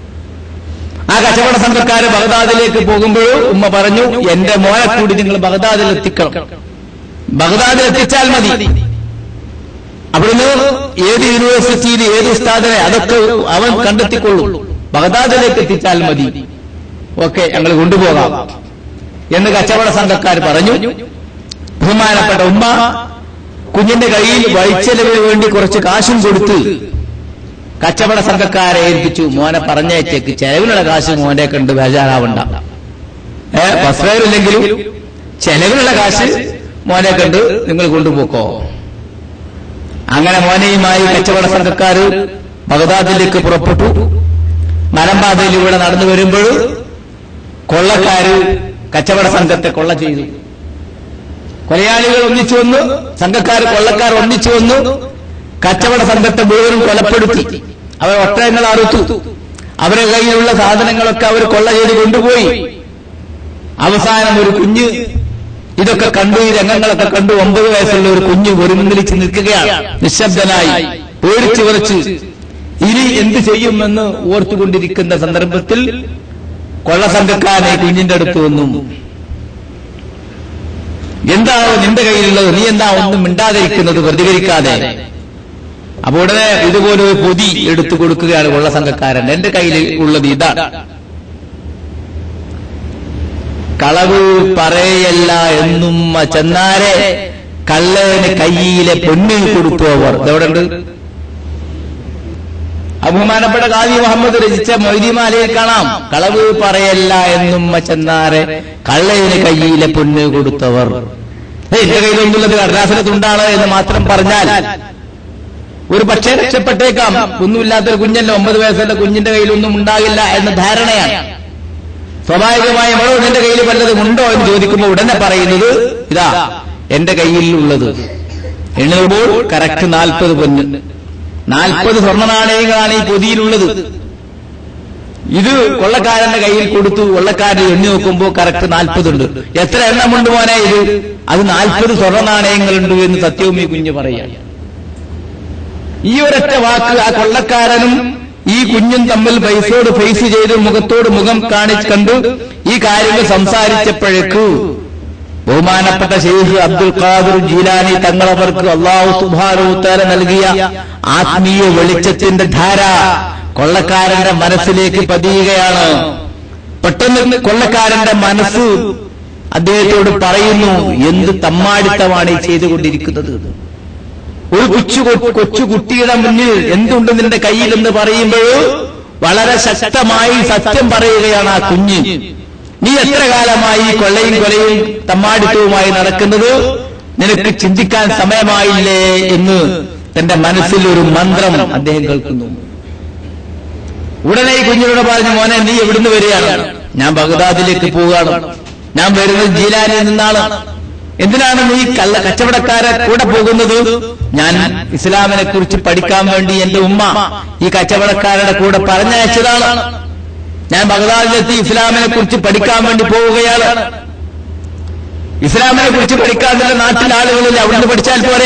ആ കച്ചവട സംഘക്കാര് ബഗ്ദാദിലേക്ക് പോകുമ്പോഴും ഉമ്മ പറഞ്ഞു എന്റെ മോനെ കൂടി നിങ്ങൾ ബഗ്ദാദിൽ എത്തിക്കണം ബഗ്ദാദിൽ എത്തിച്ചാൽ മതി അവിടുന്ന് ഏത് യൂണിവേഴ്സിറ്റിയിൽ ഏത് ഉസ്താദിനെ അതൊക്കെ അവൻ കണ്ടെത്തിക്കൊള്ളൂ ബഗ്ദാദിലേക്ക് എത്തിച്ചാൽ മതി ഓക്കെ ഞങ്ങൾ കൊണ്ടുപോകാം എന്ന് കച്ചവട സംഘക്കാർ പറഞ്ഞു ബഹുമാനപ്പെട്ട ഉമ്മ കുഞ്ഞിന്റെ കയ്യിൽ വഴിച്ചെലവിന് വേണ്ടി കുറച്ച് കാശും കൊടുത്ത് കച്ചവട സംഘക്കാരെ ഏൽപ്പിച്ചു മോനെ പറഞ്ഞയച്ചേക്ക് ചെലവിനുള്ള കാശ് മോനെ കണ്ട് ബേജാറാവണ്ട ഏ വസ്ത്രമില്ലെങ്കിലും ചെലവിനുള്ള കാശ് മോനെ കണ്ട് നിങ്ങൾ കൊണ്ടുപോക്കോ അങ്ങനെ മോനെയുമായി കച്ചവട സംഘക്കാര് ബഗദാദിലേക്ക് പുറപ്പെട്ടു മലമ്പാതയിലൂടെ നടന്നു വരുമ്പോൾ കൊള്ളക്കാര് കച്ചവട സംഘത്തെ കൊള്ള ചെയ്തു കൊലയാളികൾ ഒന്നിച്ചു വന്നു സംഘക്കാർ കൊള്ളക്കാർ ഒന്നിച്ചു വന്നു കച്ചവട സംഘത്തെ മുഴുവനും കൊലപ്പെടുത്തി അവർ ഒട്ടകങ്ങൾ അറുത്തു അവരുടെ കയ്യിലുള്ള സാധനങ്ങളൊക്കെ അവർ കൊള്ള ചെയ്ത് കൊണ്ടുപോയി അവസാനം ഒരു കുഞ്ഞ് ഇതൊക്കെ കണ്ടു ഈ രംഗങ്ങളൊക്കെ കണ്ടു ഒമ്പത് വയസ്സുള്ള ഒരു കുഞ്ഞ് ഒരുമിച്ച് നിൽക്കുകയാണ് നിശബ്ദനായി പേടിച്ചു വിറച്ച് ഇനി എന്ത് ചെയ്യുമെന്ന് ഓർത്തുകൊണ്ടിരിക്കുന്ന സന്ദർഭത്തിൽ കൊള്ളസംഘക്കാരനെ കുഞ്ഞിന്റെ അടുത്ത് വന്നു എന്താണോ നിന്റെ കയ്യിലുള്ളത് നീ എന്താ ഒന്നും മിണ്ടാതിരിക്കുന്നത് പ്രതികരിക്കാതെ അപ്പൊ ഉടനെ ഇതുപോലെ ഒരു പൊതി എടുത്തു കൊടുക്കുകയാണ് കൊള്ളസംഘക്കാരൻ എന്റെ കയ്യിൽ ഉള്ളത് ഇതാണ് കളവ് പറയല്ല എന്നും ചെന്നാരെ കള്ളന് കയ്യിലെ പെണ്ണ് കൊടുത്തു അവർ ഇതെവിടെ ഉണ്ട് അബഹുമാനപ്പെട്ട കാദി മുഹമ്മദ് രചിച്ച മൊയ്തിമാലയിൽ കാണാം കളവ് പറയല്ല എന്നും ചെന്നാരെ കള്ളന് കയ്യിലെ പൊന്ന് കൊടുത്തവർ ഏയ്, എന്റെ കയ്യിലൊന്നുള്ളത് കടലാസിലെ തുണ്ടാണ് എന്ന് മാത്രം പറഞ്ഞാൽ ഒരു പക്ഷേ രക്ഷപ്പെട്ടേക്കാം ഒന്നുമില്ലാത്തൊരു കുഞ്ഞല്ലേ ഒമ്പത് വയസ്സുള്ള കുഞ്ഞിന്റെ കയ്യിലൊന്നും ഉണ്ടാകില്ല എന്ന ധാരണയാണ് സ്വാഭാവികമായും എവളോ നിന്റെ കയ്യിൽ വല്ലതും ഉണ്ടോ എന്ന് ചോദിക്കുമ്പോൾ ഉടനെ പറയുന്നത് ഇതാ എന്റെ കയ്യിൽ ഉള്ളത് എണ്ണുമ്പോൾ കറക്റ്റ് നാൽപ്പത് പൊന്ന് നാൽപ്പത് സ്വർണ്ണ നാണയങ്ങളാണ് ഈ പൊതിയിലുള്ളത് ഇത് കൊള്ളക്കാരന്റെ കയ്യിൽ കൊടുത്തു കൊള്ളക്കാരൻ എണ്ണി നോക്കുമ്പോൾ കറക്റ്റ് നാൽപ്പതുണ്ട് എത്ര എണ്ണമുണ്ട് മോനെ ഇത് അത് നാൽപ്പത് സ്വർണ്ണ നാണയങ്ങളുണ്ട് എന്ന് സത്യവും ഈ കുഞ്ഞ് പറയുകയാണ് ഈ ഒരൊറ്റ വാക്ക് ആ കൊള്ളക്കാരനും ഈ കുഞ്ഞും തമ്മിൽ പൈസയോട് ഫേസ് ചെയ്ത് മുഖത്തോട് മുഖം കാണിച്ച് കണ്ടു ഈ കാര്യങ്ങൾ സംസാരിച്ചപ്പോഴേക്ക് ബഹുമാനപ്പെട്ട ഷെയ്ഖ് അബ്ദുൽ ഖാദിർ ജീലാനി തങ്ങളവർക്ക് അള്ളാഹു സുബാനൂത്താര നൽകിയ ആത്മീയ വെളിച്ചത്തിന്റെ ധാര കൊള്ളക്കാരന്റെ മനസ്സിലേക്ക് പതിയുകയാണ് പെട്ടെന്ന് കൊള്ളക്കാരന്റെ മനസ്സ് അദ്ദേഹത്തോട് പറയുന്നു എന്ത് തമ്മാടിത്തമാണ് ഈ ചെയ്തുകൊണ്ടിരിക്കുന്നത് ഒരു കൊച്ചു കൊ- കൊച്ചു കുട്ടിയുടെ മുന്നിൽ എന്തുണ്ട് നിന്റെ കയ്യിൽ എന്ന് പറയുമ്പോൾ വളരെ ശക്തമായി സത്യം പറയുകയാണ് ആ കുഞ്ഞ് നീ എത്ര കാലമായി ഈ കൊള്ളയും കൊലയും തമ്മാടിത്തവുമായി നടക്കുന്നത് നിനക്ക് ചിന്തിക്കാൻ സമയമായില്ലേ എന്ന് തന്റെ മനസ്സിൽ ഒരു മന്ത്രം അദ്ദേഹം കേൾക്കുന്നു ഉടനെ ഈ കുഞ്ഞിനോട് പറഞ്ഞു മോനെ നീ എവിടുന്ന് വരികയാണ് ഞാൻ ബഗ്ദാദിലേക്ക് പോവുകയാണ് ഞാൻ വരുന്നത് ജീലാനിൽ നിന്നാണ് എന്തിനാണ് നീ കള്ള കച്ചവടക്കാരെ കൂടെ പോകുന്നത് ഞാൻ ഇസ്ലാമിനെ കുറിച്ച് പഠിക്കാൻ വേണ്ടി എന്റെ ഉമ്മ ഈ കച്ചവടക്കാരുടെ കൂടെ പറഞ്ഞയച്ചതാണ് ഞാൻ ബഗ്ദാദിലെത്തി ഇസ്ലാമിനെ കുറിച്ച് പഠിക്കാൻ വേണ്ടി പോവുകയാണ് ഇസ്ലാമിനെ കുറിച്ച് പഠിക്കാൻ എന്റെ നാട്ടിലെ ആളുകളില്ല അവിടുന്ന് പഠിച്ചാൽ പോരെ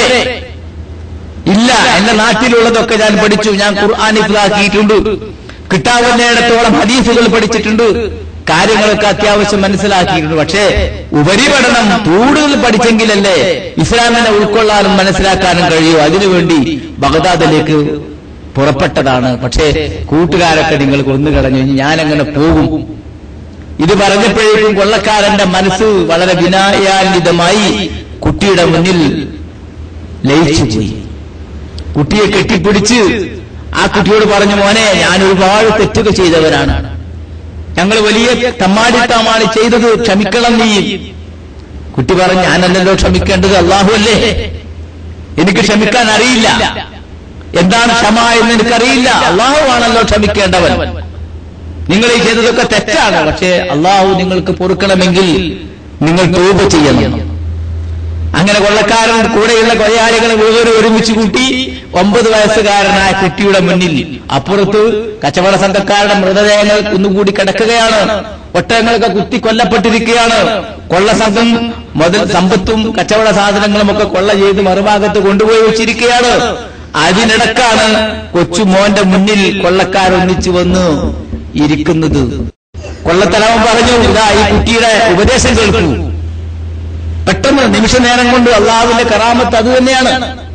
ഇല്ല എന്റെ നാട്ടിലുള്ളതൊക്കെ ഞാൻ പഠിച്ചു ഞാൻ ഖുർആൻ ഇഫ്ലാക്കിയിട്ടുണ്ട് കിട്ടാവുന്നിടത്തോളം ഹദീസുകൾ പഠിച്ചിട്ടുണ്ട് കാര്യങ്ങളൊക്കെ അത്യാവശ്യം മനസ്സിലാക്കിയിട്ടുണ്ട് പക്ഷേ ഉപരിപഠനം കൂടുതൽ പഠിച്ചെങ്കിലല്ലേ ഇസ്ലാമിനെ ഉൾക്കൊള്ളാനും മനസ്സിലാക്കാനും കഴിയൂ അതിനുവേണ്ടി ബഗ്ദാദിലേക്ക് പുറപ്പെട്ടതാണ് പക്ഷേ കൂട്ടുകാരൊക്കെ നിങ്ങൾ കൊന്നുകളഞ്ഞു ഇനി ഞാനങ്ങനെ പോകും ഇത് പറഞ്ഞപ്പോഴേക്കും കൊള്ളക്കാരന്റെ മനസ്സ് വളരെ വിനായാന്വിതമായി കുട്ടിയുടെ മുന്നിൽ ലയിച്ചുപോയി കുട്ടിയെ കെട്ടിപ്പിടിച്ച് ആ കുട്ടിയോട് പറഞ്ഞു മോനെ ഞാൻ ഒരുപാട് തെറ്റുകൾ ചെയ്തവരാണ് ഞങ്ങൾ വലിയ തമ്മാടിത്തമാണ് ചെയ്തത് ക്ഷമിക്കണം നീ കുട്ടി പറഞ്ഞു ഞാനല്ലല്ലോ ക്ഷമിക്കേണ്ടത് അള്ളാഹു അല്ലേ എനിക്ക് ക്ഷമിക്കാൻ അറിയില്ല എന്താണ് ക്ഷമ എന്ന് എനിക്കറിയില്ല അള്ളാഹു ആണല്ലോ ക്ഷമിക്കേണ്ടവൻ നിങ്ങൾ ഈ ചെയ്തതൊക്കെ തെറ്റാണ് പക്ഷേ അള്ളാഹു നിങ്ങൾക്ക് പൊറുക്കണമെങ്കിൽ നിങ്ങൾ തൂപ ചെയ്യണം അങ്ങനെ കൊള്ളക്കാരൻ കൂടെയുള്ള കൊലയാളികളെ മുഴുവൻ ഒരുമിച്ച് കൂട്ടി ഒമ്പത് വയസ്സുകാരനായ കുട്ടിയുടെ മുന്നിൽ അപ്പുറത്ത് കച്ചവട സംഘക്കാരുടെ മൃതദേഹങ്ങൾ കുന്നുകൂടി കിടക്കുകയാണ് ഒട്ടകങ്ങളൊക്കെ കുത്തി കൊല്ലപ്പെട്ടിരിക്കുകയാണ് കൊള്ള സംഘം മുതൽ സമ്പത്തും കച്ചവട സാധനങ്ങളും ഒക്കെ കൊള്ള ചെയ്ത് മറുഭാഗത്ത് കൊണ്ടുപോയി വെച്ചിരിക്കുകയാണ് അതിനിടക്കാണ് കൊച്ചു മോന്റെ മുന്നിൽ കൊള്ളക്കാരൊന്നിച്ചു വന്ന് ഇരിക്കുന്നത് കൊള്ളത്തലവൻ പറഞ്ഞു ഇതാ ഈ കുട്ടിയുടെ ഉപദേശം കേൾക്കൂ പെട്ടെന്ന് നിമിഷ നേരം കൊണ്ട് അള്ളാഹുവിന്റെ കറാമത്ത് അത് തന്നെയാണ്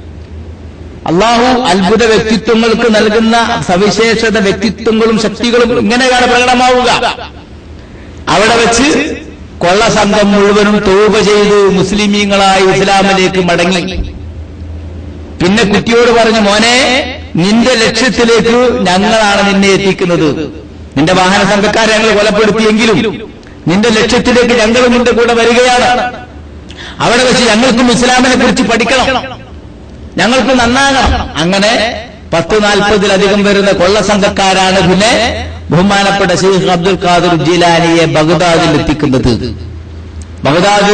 അള്ളാഹു അത്ഭുത വ്യക്തിത്വങ്ങൾക്ക് നൽകുന്ന സവിശേഷത വ്യക്തിത്വങ്ങളും ശക്തികളും ഇങ്ങനെയാണ് പ്രകടമാവുക അവിടെ വെച്ച് കൊള്ള സംഘം മുഴുവനും തൗബ ചെയ്ത് മുസ്ലിമീങ്ങളായി ഇസ്ലാമിലേക്ക് മടങ്ങി പിന്നെ കുട്ടിയോട് പറഞ്ഞു മോനെ നിന്റെ ലക്ഷ്യത്തിലേക്ക് ഞങ്ങളാണ് നിന്നെ എത്തിക്കുന്നത് നിന്റെ വാഹന സംഘക്കാരെ ഞങ്ങൾ കൊലപ്പെടുത്തിയെങ്കിലും നിന്റെ ലക്ഷ്യത്തിലേക്ക് ഞങ്ങളും നിന്റെ കൂടെ വരികയാണ് അവിടെ വെച്ച് ഞങ്ങൾക്കും ഇസ്ലാമിനെ കുറിച്ച് പഠിക്കണം ഞങ്ങൾക്ക് നന്നാകണം അങ്ങനെ പത്ത് നാൽപ്പതിലധികം വരുന്ന കൊള്ള സംഘക്കാരാണ് പിന്നെ ബഹുമാനപ്പെട്ട ഷെയ്ഖ് അബ്ദുൽ ഖാദർ ജിലാനിയെ ബഗ്ദാദിൽ എത്തിക്കുന്നത് ബഗ്ദാദ്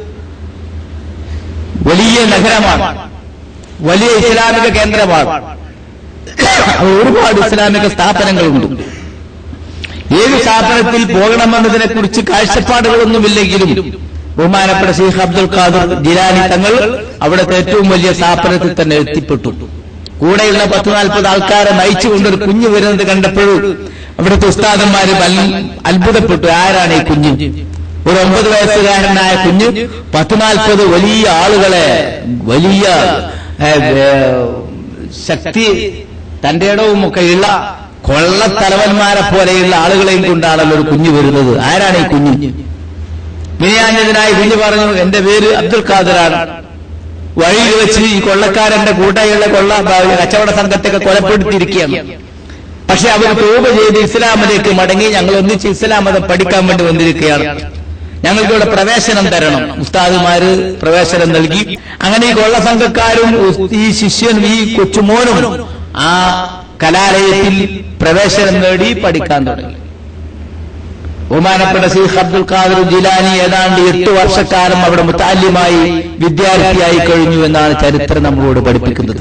വലിയ നഗരമാണ് വലിയ ഇസ്ലാമിക കേന്ദ്രമാണ് അവിടെ ഒരുപാട് ഇസ്ലാമിക സ്ഥാപനങ്ങളുണ്ട് ഏത് സ്ഥാപനത്തിൽ പോകണമെന്നതിനെ കുറിച്ച് കാഴ്ചപ്പാടുകളൊന്നുമില്ലെങ്കിലും ബഹുമാനപ്പെട്ട ഷെയ്ഖ് അബ്ദുൽ ഖാദർ ജിലാനി തങ്ങൾ അവിടുത്തെ ഏറ്റവും വലിയ സ്ഥാപനത്തിൽ തന്നെ എത്തിപ്പെട്ടു കൂടെയുള്ള പത്ത് നാൽപ്പത് ആൾക്കാരെ നയിച്ചുകൊണ്ടൊരു കുഞ്ഞ് വരുന്നത് കണ്ടപ്പോഴും അവിടുത്തെ ഉസ്താദന്മാര് വൽ- അത്ഭുതപ്പെട്ടു ആരാണ് ഈ കുഞ്ഞ് ഒരു ഒമ്പത് വയസ്സുകാരനായ കുഞ്ഞ് പത്ത് നാൽപ്പത് വലിയ ആളുകളെ വലിയ ഏ, ഏ, ശക്തി തന്റെ ഇടവും ഒക്കെ ഉള്ള കൊള്ളത്തലവന്മാരെ പോലെയുള്ള ആളുകളെയും കൊണ്ടാണല്ലോ ഒരു കുഞ്ഞ് വരുന്നത് ആരാണ് ഈ കുഞ്ഞ് മിനിയാഞ്ഞതിനായി കുഞ്ഞ് പറഞ്ഞു എന്റെ പേര് അബ്ദുൽ ഖാദറാണ് വഴിയിൽ വെച്ച് ഈ കൊള്ളക്കാരന്റെ കൂട്ടായുള്ള കൊള്ള കച്ചവട സംഘത്തെയൊക്കെ കൊലപ്പെടുത്തിയിരിക്കുകയാണ് പക്ഷെ അവർ തോപ ചെയ്ത് ഇസ്ലാമിലേക്ക് മടങ്ങി ഞങ്ങൾ ഒന്നിച്ച് ഇസ്ലാം മതം പഠിക്കാൻ വേണ്ടി വന്നിരിക്കുകയാണ് ഞങ്ങൾക്ക് ഇവിടെ പ്രവേശനം തരണം ഉസ്താദുമാര് പ്രവേശനം നൽകി അങ്ങനെ ഈ കൊള്ള സംഘക്കാരും ഉസ്- ഈ ശിഷ്യനും ഈ കൊച്ചുമോനും ആ കലാലയത്തിൽ പ്രവേശനം നേടി പഠിക്കാൻ തുടങ്ങി ബഹുമാനപ്പെട്ട സീഖ് അബ്ദുൽ ഖാദർ ജിലാനി ഏതാണ്ട് എട്ട് വർഷക്കാലം അവിടെ മുത്താല്യമായി വിദ്യാർത്ഥിയായി കഴിഞ്ഞു എന്നാണ് ചരിത്രം നമ്മളോട് പഠിപ്പിക്കുന്നത്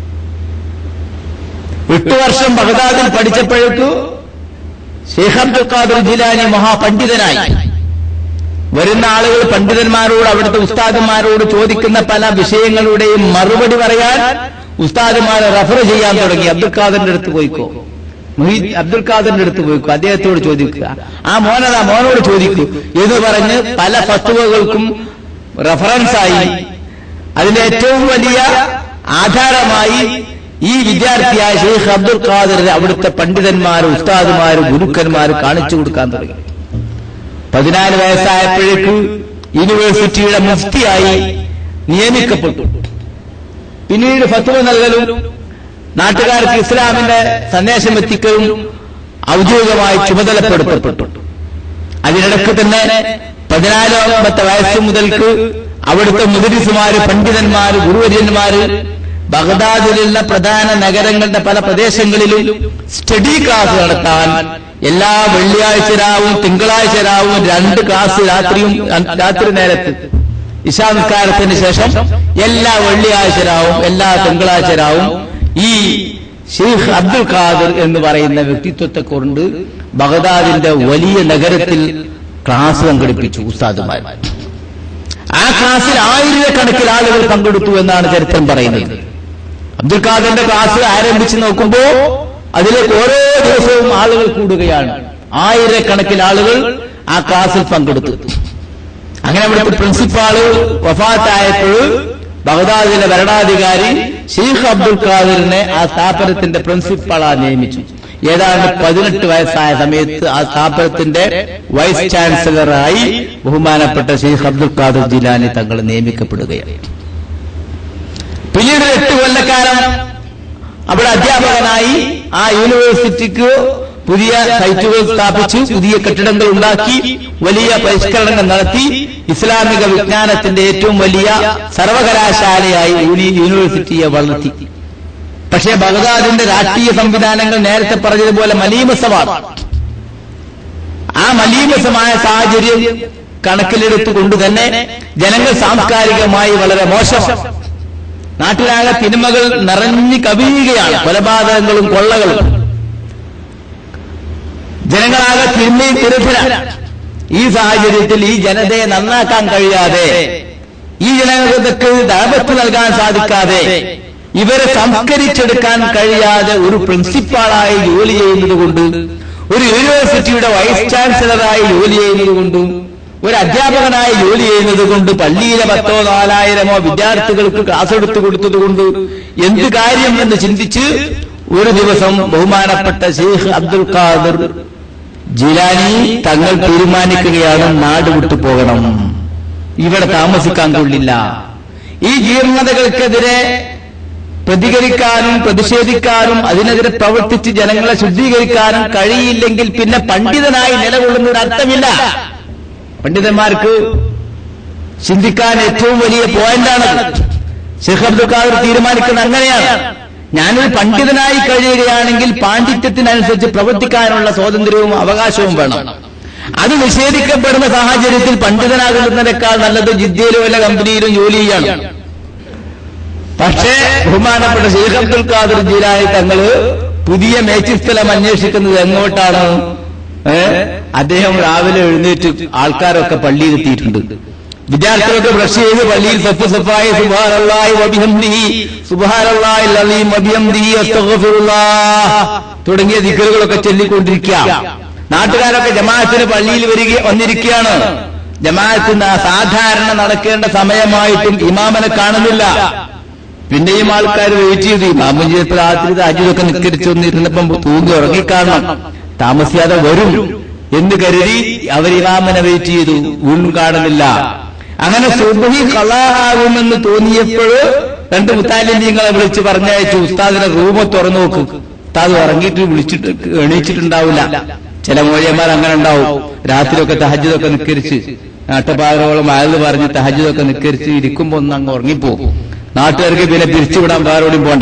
എട്ട് വർഷം ബഗ്ദാദിൽ പഠിച്ചപ്പോഴേക്കു ഷെയ്ഖ് അബ്ദുൽ ഖാദർ ജിലാനി മഹാപണ്ഡിതനായി വരുന്ന ആളുകൾ പണ്ഡിതന്മാരോട് അവിടുത്തെ ഉസ്താദന്മാരോട് ചോദിക്കുന്ന പല വിഷയങ്ങളുടെയും മറുപടി പറയാൻ ഉസ്താദുമാരെ റഫർ ചെയ്യാൻ തുടങ്ങി അബ്ദുൽ ഖാദറിന്റെ അടുത്ത് പോയിക്കോ മുഹീദ് അബ്ദുൽ ഖാദറിന്റെ അടുത്ത് പോയിക്കോ അദ്ദേഹത്തോട് ചോദിക്കുക ആ മോനതാ മോനോട് ചോദിക്കൂ എന്ന് പറഞ്ഞ് പല ഫത്തുവകൾക്കും റഫറൻസായി അതിന്റെ ഏറ്റവും വലിയ ആധാരമായി ഈ വിദ്യാർത്ഥിയായ ഷെയ്ഖ് അബ്ദുൽ ഖാദർ അവിടുത്തെ പണ്ഡിതന്മാര് ഉസ്താദുമാര് ഗുരുക്കന്മാര് കാണിച്ചു കൊടുക്കാൻ തുടങ്ങി പതിനാല് വയസ്സായപ്പോഴേക്ക് യൂണിവേഴ്സിറ്റിയുടെ മുഫ്തിയായി നിയമിക്കപ്പെട്ടു പിന്നീട് ഫത്വ നൽകലും നാട്ടുകാർക്ക് ഇസ്ലാമിന്റെ സന്ദേശം എത്തിക്കലും ഔദ്യോഗികമായി ചുമതലപ്പെടുത്തപ്പെട്ടു അതിനിടയ്ക്ക് തന്നെ പതിനാലാമത്തെ വയസ്സ് മുതൽക്ക് അവിടുത്തെ മുദരിസുമാര് പണ്ഡിതന്മാര് ഗുരുവര്യന്മാര് ബഗ്ദാദിലുള്ള പ്രധാന നഗരങ്ങളുടെ പല പ്രദേശങ്ങളിലും സ്റ്റഡി ക്ലാസ് നടത്താൻ എല്ലാ വെള്ളിയാഴ്ച രാവും തിങ്കളാഴ്ച രാവും രണ്ട് ക്ലാസ് രാത്രിയും രാത്രി നേരത്ത് ഇശാനസ്കാരത്തിന് ശേഷം എല്ലാ വെള്ളിയാഴ്ച രാവും എല്ലാ തിങ്കളാഴ്ച രാവും ഈ ഷെയ്ഖ് അബ്ദുൽ ഖാദർ എന്ന് പറയുന്ന വ്യക്തിത്വത്തെ കൊണ്ട് ബഗ്ദാദിന്റെ വലിയ നഗരത്തിൽ ക്ലാസ് സംഘടിപ്പിച്ചു ഉസ്താദുമാർ ആ ക്ലാസ്സിൽ ആയിരക്കണക്കിന് ആളുകൾ പങ്കെടുത്തു എന്നാണ് ചരിത്രം പറയുന്നത് അബ്ദുൽ ഖാദറിന്റെ ക്ലാസ് ആരംഭിച്ച് നോക്കുമ്പോ അതിലേക്ക് ഓരോ ദിവസവും ആളുകൾ കൂടുകയാണ് ആയിരക്കണക്കിന് ആളുകൾ ആ ക്ലാസ്സിൽ പങ്കെടുത്തു അങ്ങനെ അവിടുത്തെ പ്രിൻസിപ്പാള് വഫാത്തായപ്പോൾ ബഗ്ദാദിലെ ഭരണാധികാരി ഷെയ്ഖ് അബ്ദുൽ ഖാദിറിനെ ആ സ്ഥാപനത്തിന്റെ പ്രിൻസിപ്പാളായി നിയമിച്ചു ഏതാണ്ട് പതിനെട്ട് വയസ്സായ സമയത്ത് ആ സ്ഥാപനത്തിന്റെ വൈസ് ചാൻസലറായി ബഹുമാനപ്പെട്ട ഷെയ്ഖ് അബ്ദുൽ ഖാദിർ ജിലാനി തങ്ങൾ നിയമിക്കപ്പെടുകയാണ് പിന്നീട് എട്ട് കൊല്ലക്കാലം അവിടെ അധ്യാപകനായി ആ യൂണിവേഴ്സിറ്റിക്ക് പുതിയ സൈറ്റുകൾ സ്ഥാപിച്ചു പുതിയ കെട്ടിടങ്ങൾ ഉണ്ടാക്കി വലിയ പരിഷ്കരണങ്ങൾ നടത്തി ഇസ്ലാമിക വിജ്ഞാനത്തിന്റെ ഏറ്റവും വലിയ സർവകലാശാലയായി യൂണി- യൂണിവേഴ്സിറ്റിയെ വളർത്തി പക്ഷേ ബഗ്ദാദിന്റെ രാഷ്ട്രീയ സംവിധാനങ്ങൾ നേരത്തെ പറഞ്ഞതുപോലെ മലീമസമാണ് ആ മലീമസമായ സാഹചര്യം കണക്കിലെടുത്തുകൊണ്ട് തന്നെ ജനങ്ങൾ സാംസ്കാരികമായി വളരെ മോശമാണ് നാട്ടിലാകെ തിന്മകൾ നിറഞ്ഞു കവിയുകയാണ് കൊലപാതകങ്ങളും കൊള്ളകളും ജനങ്ങളാകെ തിന്മയും തിരുത്തലാണ് ഈ സാഹചര്യത്തിൽ ഈ ജനതയെ നന്നാക്കാൻ കഴിയാതെ ഈ ജനങ്ങൾക്ക് ദാപത്ത് നൽകാൻ സാധിക്കാതെ ഇവരെ സംസ്കരിച്ചെടുക്കാൻ കഴിയാതെ ഒരു പ്രിൻസിപ്പാളായി ജോലി ചെയ്യുന്നത് കൊണ്ട് ഒരു യൂണിവേഴ്സിറ്റിയുടെ വൈസ് ചാൻസലറായി ജോലി ചെയ്യുന്നത് കൊണ്ടും ഒരു അധ്യാപകനായി ജോലി ചെയ്യുന്നത് കൊണ്ട് പള്ളിയിലെ പത്തോ നാലായിരമോ വിദ്യാർത്ഥികൾക്ക് ക്ലാസ് എടുത്തു കൊടുത്തത് കൊണ്ട് എന്ത് കാര്യം എന്ന് ചിന്തിച്ച് ഒരു ദിവസം ബഹുമാനപ്പെട്ട ഷെയ്ഖ് അബ്ദുൽ ഖാദർ ജിലാനി തങ്ങൾ തീരുമാനിക്കുകയാണ് നാട് വിട്ടു പോകണം ഇവിടെ താമസിക്കാൻ കൊള്ളില്ല ഈ ജീർണതകൾക്കെതിരെ പ്രതികരിക്കാനും പ്രതിഷേധിക്കാനും അതിനെതിരെ പ്രവർത്തിച്ച് ജനങ്ങളെ ശുദ്ധീകരിക്കാനും കഴിയില്ലെങ്കിൽ പിന്നെ പണ്ഡിതനായി നിലകൊള്ളുന്ന ഒരു അർത്ഥമില്ല പണ്ഡിതന്മാർക്ക് ചിന്തിക്കാൻ ഏറ്റവും വലിയ പോയിന്റാണ് ഷെയ്ഖ് അബ്ദുൽ ഖാദർ തീരുമാനിക്കുന്നത് അങ്ങനെയാണ് ഞാനൊരു പണ്ഡിതനായി കഴിയുകയാണെങ്കിൽ പാണ്ഡിത്യത്തിനനുസരിച്ച് പ്രവർത്തിക്കാനുള്ള സ്വാതന്ത്ര്യവും അവകാശവും വേണം അത് നിഷേധിക്കപ്പെടുന്ന സാഹചര്യത്തിൽ പണ്ഡിതനാകുന്നതിനേക്കാൾ നല്ലത് ജിദ്ദയിലും വല്ല കമ്പനിയിലും ജോലി ചെയ്യണം പക്ഷേ ബഹുമാനപ്പെട്ട ഷെയ്ഖ് അബ്ദുൽ ഖാദർ ജീലായി തങ്ങള് പുതിയ മേച്ചിസ്ഥലം അന്വേഷിക്കുന്നത് എങ്ങോട്ടാണ് ഏ അദ്ദേഹം രാവിലെ എഴുന്നേറ്റ് ആൾക്കാരൊക്കെ പള്ളിയിൽ എത്തിയിട്ടുണ്ട് വിദ്യാർത്ഥികളൊക്കെ ബ്രഷ് ചെയ്ത് പള്ളിയിൽ സഫ് സഫായി സുബാനല്ലാഹി വബിഹംദിഹി സുബ്ഹാനല്ലാഹിൽ അലീം വബിഹംദിഹി അസ്തഗ്ഫിറുല്ലാഹ് തുടങ്ങിയ ദിക്റുകളൊക്കെ ചൊല്ലിക്കൊണ്ടിരിക്കുക നാട്ടുകാരൊക്കെ ജമാഅത്തിന് പള്ളിയിൽ വരിക വന്നിരിക്കുകയാണ് ജമാഅത്തിന് സാധാരണ നടക്കേണ്ട സമയമായിട്ടും ഇമാമനെ കാണുന്നില്ല പിന്നെയും ആൾക്കാർ വെയിറ്റ് ചെയ്തു ഇമാമും ചെയ്തപ്പോൾ രാത്രി രാജ്യമൊക്കെ നിക്കരിച്ചു വന്നിരുന്നപ്പം തൂങ്ങി ഉറങ്ങിക്കാണണം താമസിയാതെ വരും എന്ന് കരുതി അവർ ഇമാമനെ വെയിറ്റ് ചെയ്തു വീണ്ടും കാണുന്നില്ല അങ്ങനെ സുബഹി കളാകുമെന്ന് തോന്നിയപ്പോൾ രണ്ട് മുത്താലിന്യങ്ങളെ വിളിച്ച് പറഞ്ഞയച്ചു ഉസ്താദിനെ റൂമ് തുറന്നു നോക്ക് ഉസ്താദ് ഉറങ്ങിയിട്ട് വിളിച്ചിട്ട് എണീച്ചിട്ടുണ്ടാവില്ല ചില മൂല്യന്മാർ അങ്ങനെ ഉണ്ടാവും രാത്രിയൊക്കെ തഹജ്ജുദൊക്കെ നിക്കരിച്ച് നാട്ടുപാകരോളം അയാൾ പറഞ്ഞ് തഹജ്ജുദൊക്കെ നിക്കരിച്ച് ഇരിക്കുമ്പോ ഒന്ന് അങ്ങ് ഉറങ്ങിപ്പോകും നാട്ടുകാർക്ക് പിന്നെ പിരിച്ചുവിടാൻ വേറോടും പോണ്ട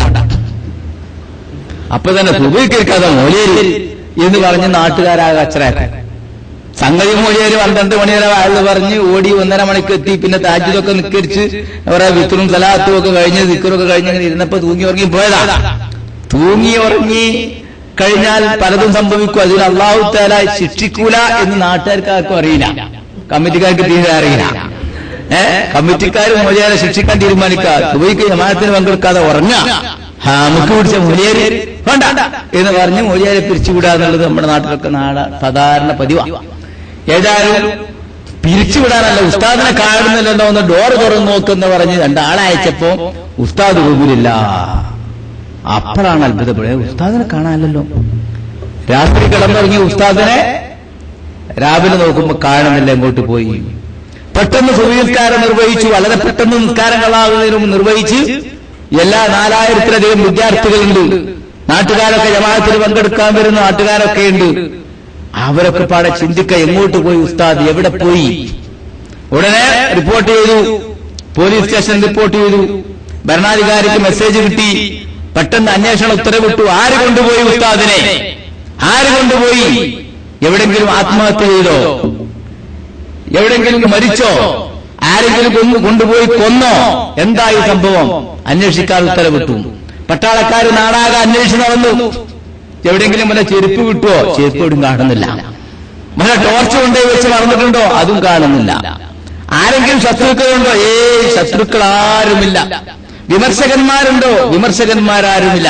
അപ്പൊ തന്നെ സുബീകരിക്കാതെ മൂലേരി എന്ന് പറഞ്ഞ് നാട്ടുകാരാകെ അച്ചറാക്കി സംഗതി മൂലിയേര് പന്ത്രണ്ട് മണി വരെ അയാൾ പറഞ്ഞ് ഓടി ഒന്നര മണിക്ക് എത്തി പിന്നെ താജ്യതൊക്കെ നിക്കരിച്ച് അവരെ വിത്തറും സലാത്തും ഒക്കെ കഴിഞ്ഞ് ദിക്കറൊക്കെ കഴിഞ്ഞ് ഇങ്ങനെ ഇരുന്നപ്പോ തൂങ്ങി ഉറങ്ങി പോയതാ തൂങ്ങി ഉറങ്ങി കഴിഞ്ഞാൽ പലതും സംഭവിക്കും അതിൽ അള്ളാഹു താല ശിക്ഷിക്കൂല എന്ന് നാട്ടുകാർക്ക് ആർക്കും അറിയില്ല കമ്മിറ്റിക്കാർക്ക് തീരെ അറിയില്ല ഏ കമ്മിറ്റിക്കാർ മൂലിയാരെ ശിക്ഷിക്കാൻ തീരുമാനിക്കുക സുബൈക്ക് ജമാഅത്തിന് പങ്കെടുക്കാതെ ഉറങ്ങാ ഹാ, മുക്ക് പിടിച്ച മൂലിയാര് വേണ്ട എന്ന് പറഞ്ഞ് മൂലിയാരെ പിരിച്ചുവിടാന്നുള്ളത് നമ്മുടെ നാട്ടിലൊക്കെ നാട സാധാരണ പതിവാണ് ഏതായാലും പിരിച്ചുവിടാനല്ല ഉസ്താദിനെ കാണുന്നില്ലല്ലോ ഒന്ന് ഡോർ തുറന്നു നോക്കെന്ന് പറഞ്ഞ് രണ്ടാളയച്ചപ്പോ ഉസ്താദ് റൂമിലില്ല അപ്പോഴാണ് അത്ഭുതപ്പെടുന്നത് ഉസ്താദിനെ കാണാനല്ലോ രാത്രി കിടന്നിറങ്ങിയ ഉസ്താദിനെ രാവിലെ നോക്കുമ്പോ കാണുന്നില്ല എങ്ങോട്ട് പോയി പെട്ടെന്ന് സുബീസ്കാരം നിർവഹിച്ചു വളരെ പെട്ടെന്ന് നിസ്കാരങ്ങളാകുന്നതിനും നിർവഹിച്ച് എല്ലാ നാലായിരത്തിലധികം വിദ്യാർത്ഥികളുണ്ട് നാട്ടുകാരൊക്കെ ജമാഅത്തിന് പങ്കെടുക്കാൻ വരുന്ന നാട്ടുകാരൊക്കെ ഉണ്ട് അവരൊക്കെ പാടെ ചിന്തിക്ക എങ്ങോട്ട് പോയി ഉസ്താദ് എവിടെ പോയി ഉടനെ റിപ്പോർട്ട് ചെയ്തു പോലീസ് സ്റ്റേഷൻ റിപ്പോർട്ട് ചെയ്തു ഭരണാധികാരിക്ക് മെസ്സേജ് കിട്ടി പെട്ടെന്ന് അന്വേഷണ ഉത്തരവിട്ടു ആര് കൊണ്ടുപോയി ഉസ്താദിനെ ആര് കൊണ്ടുപോയി എവിടെങ്കിലും ആത്മഹത്യ ചെയ്തോ എവിടെങ്കിലും മരിച്ചോ ആരെങ്കിലും കൊന്നു കൊണ്ടുപോയി കൊന്നോ എന്തായി സംഭവം അന്വേഷിക്കാൻ ഉത്തരവിട്ടു പട്ടാളക്കാർ നാടാകെ അന്വേഷിച്ച് നടന്നു എവിടെയെങ്കിലും വല്ല ചെരുപ്പ് കിട്ടുമോ ചെരുപ്പ് എവിടെയും കാണുന്നില്ല വല്ല ടോർച്ച് കൊണ്ടുപോയി വെച്ച് മറന്നിട്ടുണ്ടോ അതും കാണുന്നില്ല ആരെങ്കിലും ശത്രുക്കളുണ്ടോ ഏ ശത്രുക്കൾ ആരുമില്ല വിമർശകന്മാരുണ്ടോ വിമർശകന്മാരാരുമില്ല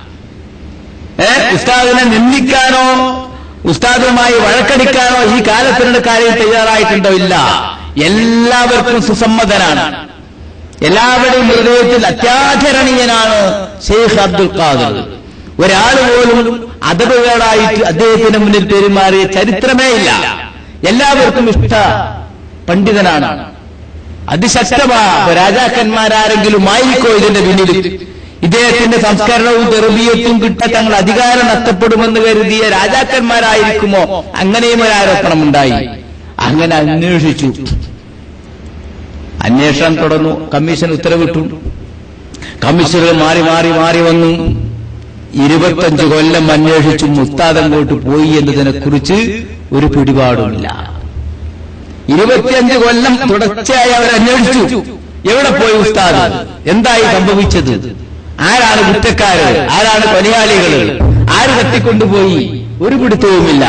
ഏ ഉസ്താദിനെ നിന്ദിക്കാനോ ഉസ്താദുമായി വഴക്കടിക്കാനോ ഈ കാലത്തിനുള്ള കാര്യം തയ്യാറായിട്ടുണ്ടോ ഇല്ല എല്ലാവർക്കും സുസമ്മതനാണ് എല്ലാവരുടെയും ഹൃദയത്തിൽ അത്യാചരണീയനാണ് ഷെയ്ഖ് അബ്ദുൽ ഖാദർ ഒരാൾ പോലും അതവുകളായിട്ട് അദ്ദേഹത്തിന് മുന്നിൽ പെരുമാറിയ ചരിത്രമേ ഇല്ല എല്ലാവർക്കും ഇഷ്ട പണ്ഡിതനാണ് അതിശക്തമാ രാജാക്കന്മാരാരെങ്കിലും ആയിരിക്കോ ഇതിന്റെ പിന്നിൽ ഇദ്ദേഹത്തിന്റെ സംസ്കരണവും തെറുബിയത്തും കിട്ട തങ്ങൾ അധികാരം നഷ്ടപ്പെടുമെന്ന് കരുതിയ രാജാക്കന്മാരായിരിക്കുമോ അങ്ങനെയും ഒരു ആരോപണം ഉണ്ടായി അങ്ങനെ അന്വേഷിച്ചു അന്വേഷണം തുടർന്നു കമ്മീഷൻ ഉത്തരവിട്ടു കമ്മീഷനുകൾ മാറി മാറി മാറി വന്നു ഇരുപത്തഞ്ച് കൊല്ലം അന്വേഷിച്ചു മുസ്താദങ്ങോട്ട് പോയി എന്നതിനെ കുറിച്ച് ഒരു പിടിപാടുമില്ല ഇരുപത്തിയഞ്ച് കൊല്ലം തുടർച്ചയായി അവർ അന്വേഷിച്ചു എവിടെ പോയി ഉസ്താദ് എന്തായി സംഭവിച്ചത് ആരാണ് കുറ്റക്കാര് ആരാണ് കൊലയാളികൾ ആര് തട്ടിക്കൊണ്ടുപോയി ഒരു പിടുത്തവുമില്ല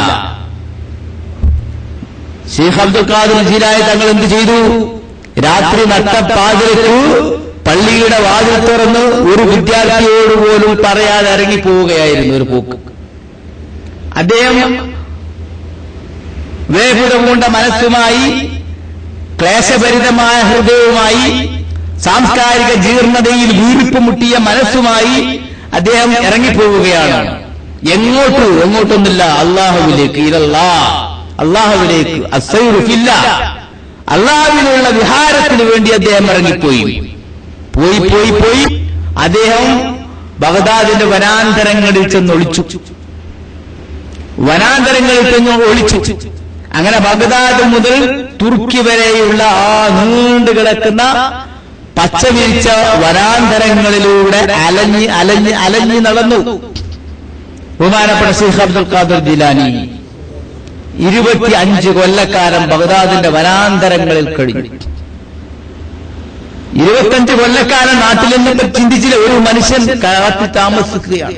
ഷെയ്ഖ് അബ്ദുൽ ഖാദർ ജീലായ തങ്ങൾ എന്ത് ചെയ്തു രാത്രി നട്ടപ്പാതിരക്ക് പള്ളിയുടെ വാതിൽ തുറന്ന് ഒരു വിദ്യാർത്ഥിയോട് പോലും പറയാതെ ഇറങ്ങി പോവുകയായിരുന്നു ഒരു പോക്ക് അദ്ദേഹം വേഹുരം കൊണ്ട മനസ്സുമായി ക്ലേശഭരിതമായ ഹൃദയവുമായി സാംസ്കാരിക ജീർണതയിൽ വീർപ്പ് മുട്ടിയ മനസ്സുമായി അദ്ദേഹം ഇറങ്ങിപ്പോവുകയാണ് എങ്ങോട്ട് എങ്ങോട്ടൊന്നില്ല അള്ളാഹുവിലേക്ക് ഇതല്ലാ അള്ളാഹുവിലേക്ക് അസൈറുഫില്ല അള്ളാഹുവിനുള്ള വിഹാരത്തിന് വേണ്ടി അദ്ദേഹം ഇറങ്ങിപ്പോയി പോയി പോയി പോയി അദ്ദേഹം ബഗദാദിന്റെ വനാന്തരങ്ങളിൽ ചെന്ന് ഒളിച്ചു വനാന്തരങ്ങളിൽ ചെന്ന് ഒളിച്ചു അങ്ങനെ ബഗ്ദാദ് മുതൽ തുർക്കി വരെയുള്ള ആ നീണ്ടു കിടക്കുന്ന പച്ച വിരിച്ച വനാന്തരങ്ങളിലൂടെ അലഞ്ഞ് അലഞ്ഞ് അലഞ്ഞ് നടന്നു ബഹുമാനപ്പെട്ട ഷെയ്ഖ് അബ്ദുൽ ഖാദർ ജിലാനി ഇരുപത്തി അഞ്ച് കൊല്ലക്കാലം ബഗ്ദാദിന്റെ വനാന്തരങ്ങളിൽ കഴിഞ്ഞു ഇരുപത്തഞ്ച് കൊല്ലക്കാലം നാട്ടിൽ നിന്നൊക്കെ ചിന്തിച്ചില്ല ഒരു മനുഷ്യൻ കാട്ടി താമസിക്കുകയാണ്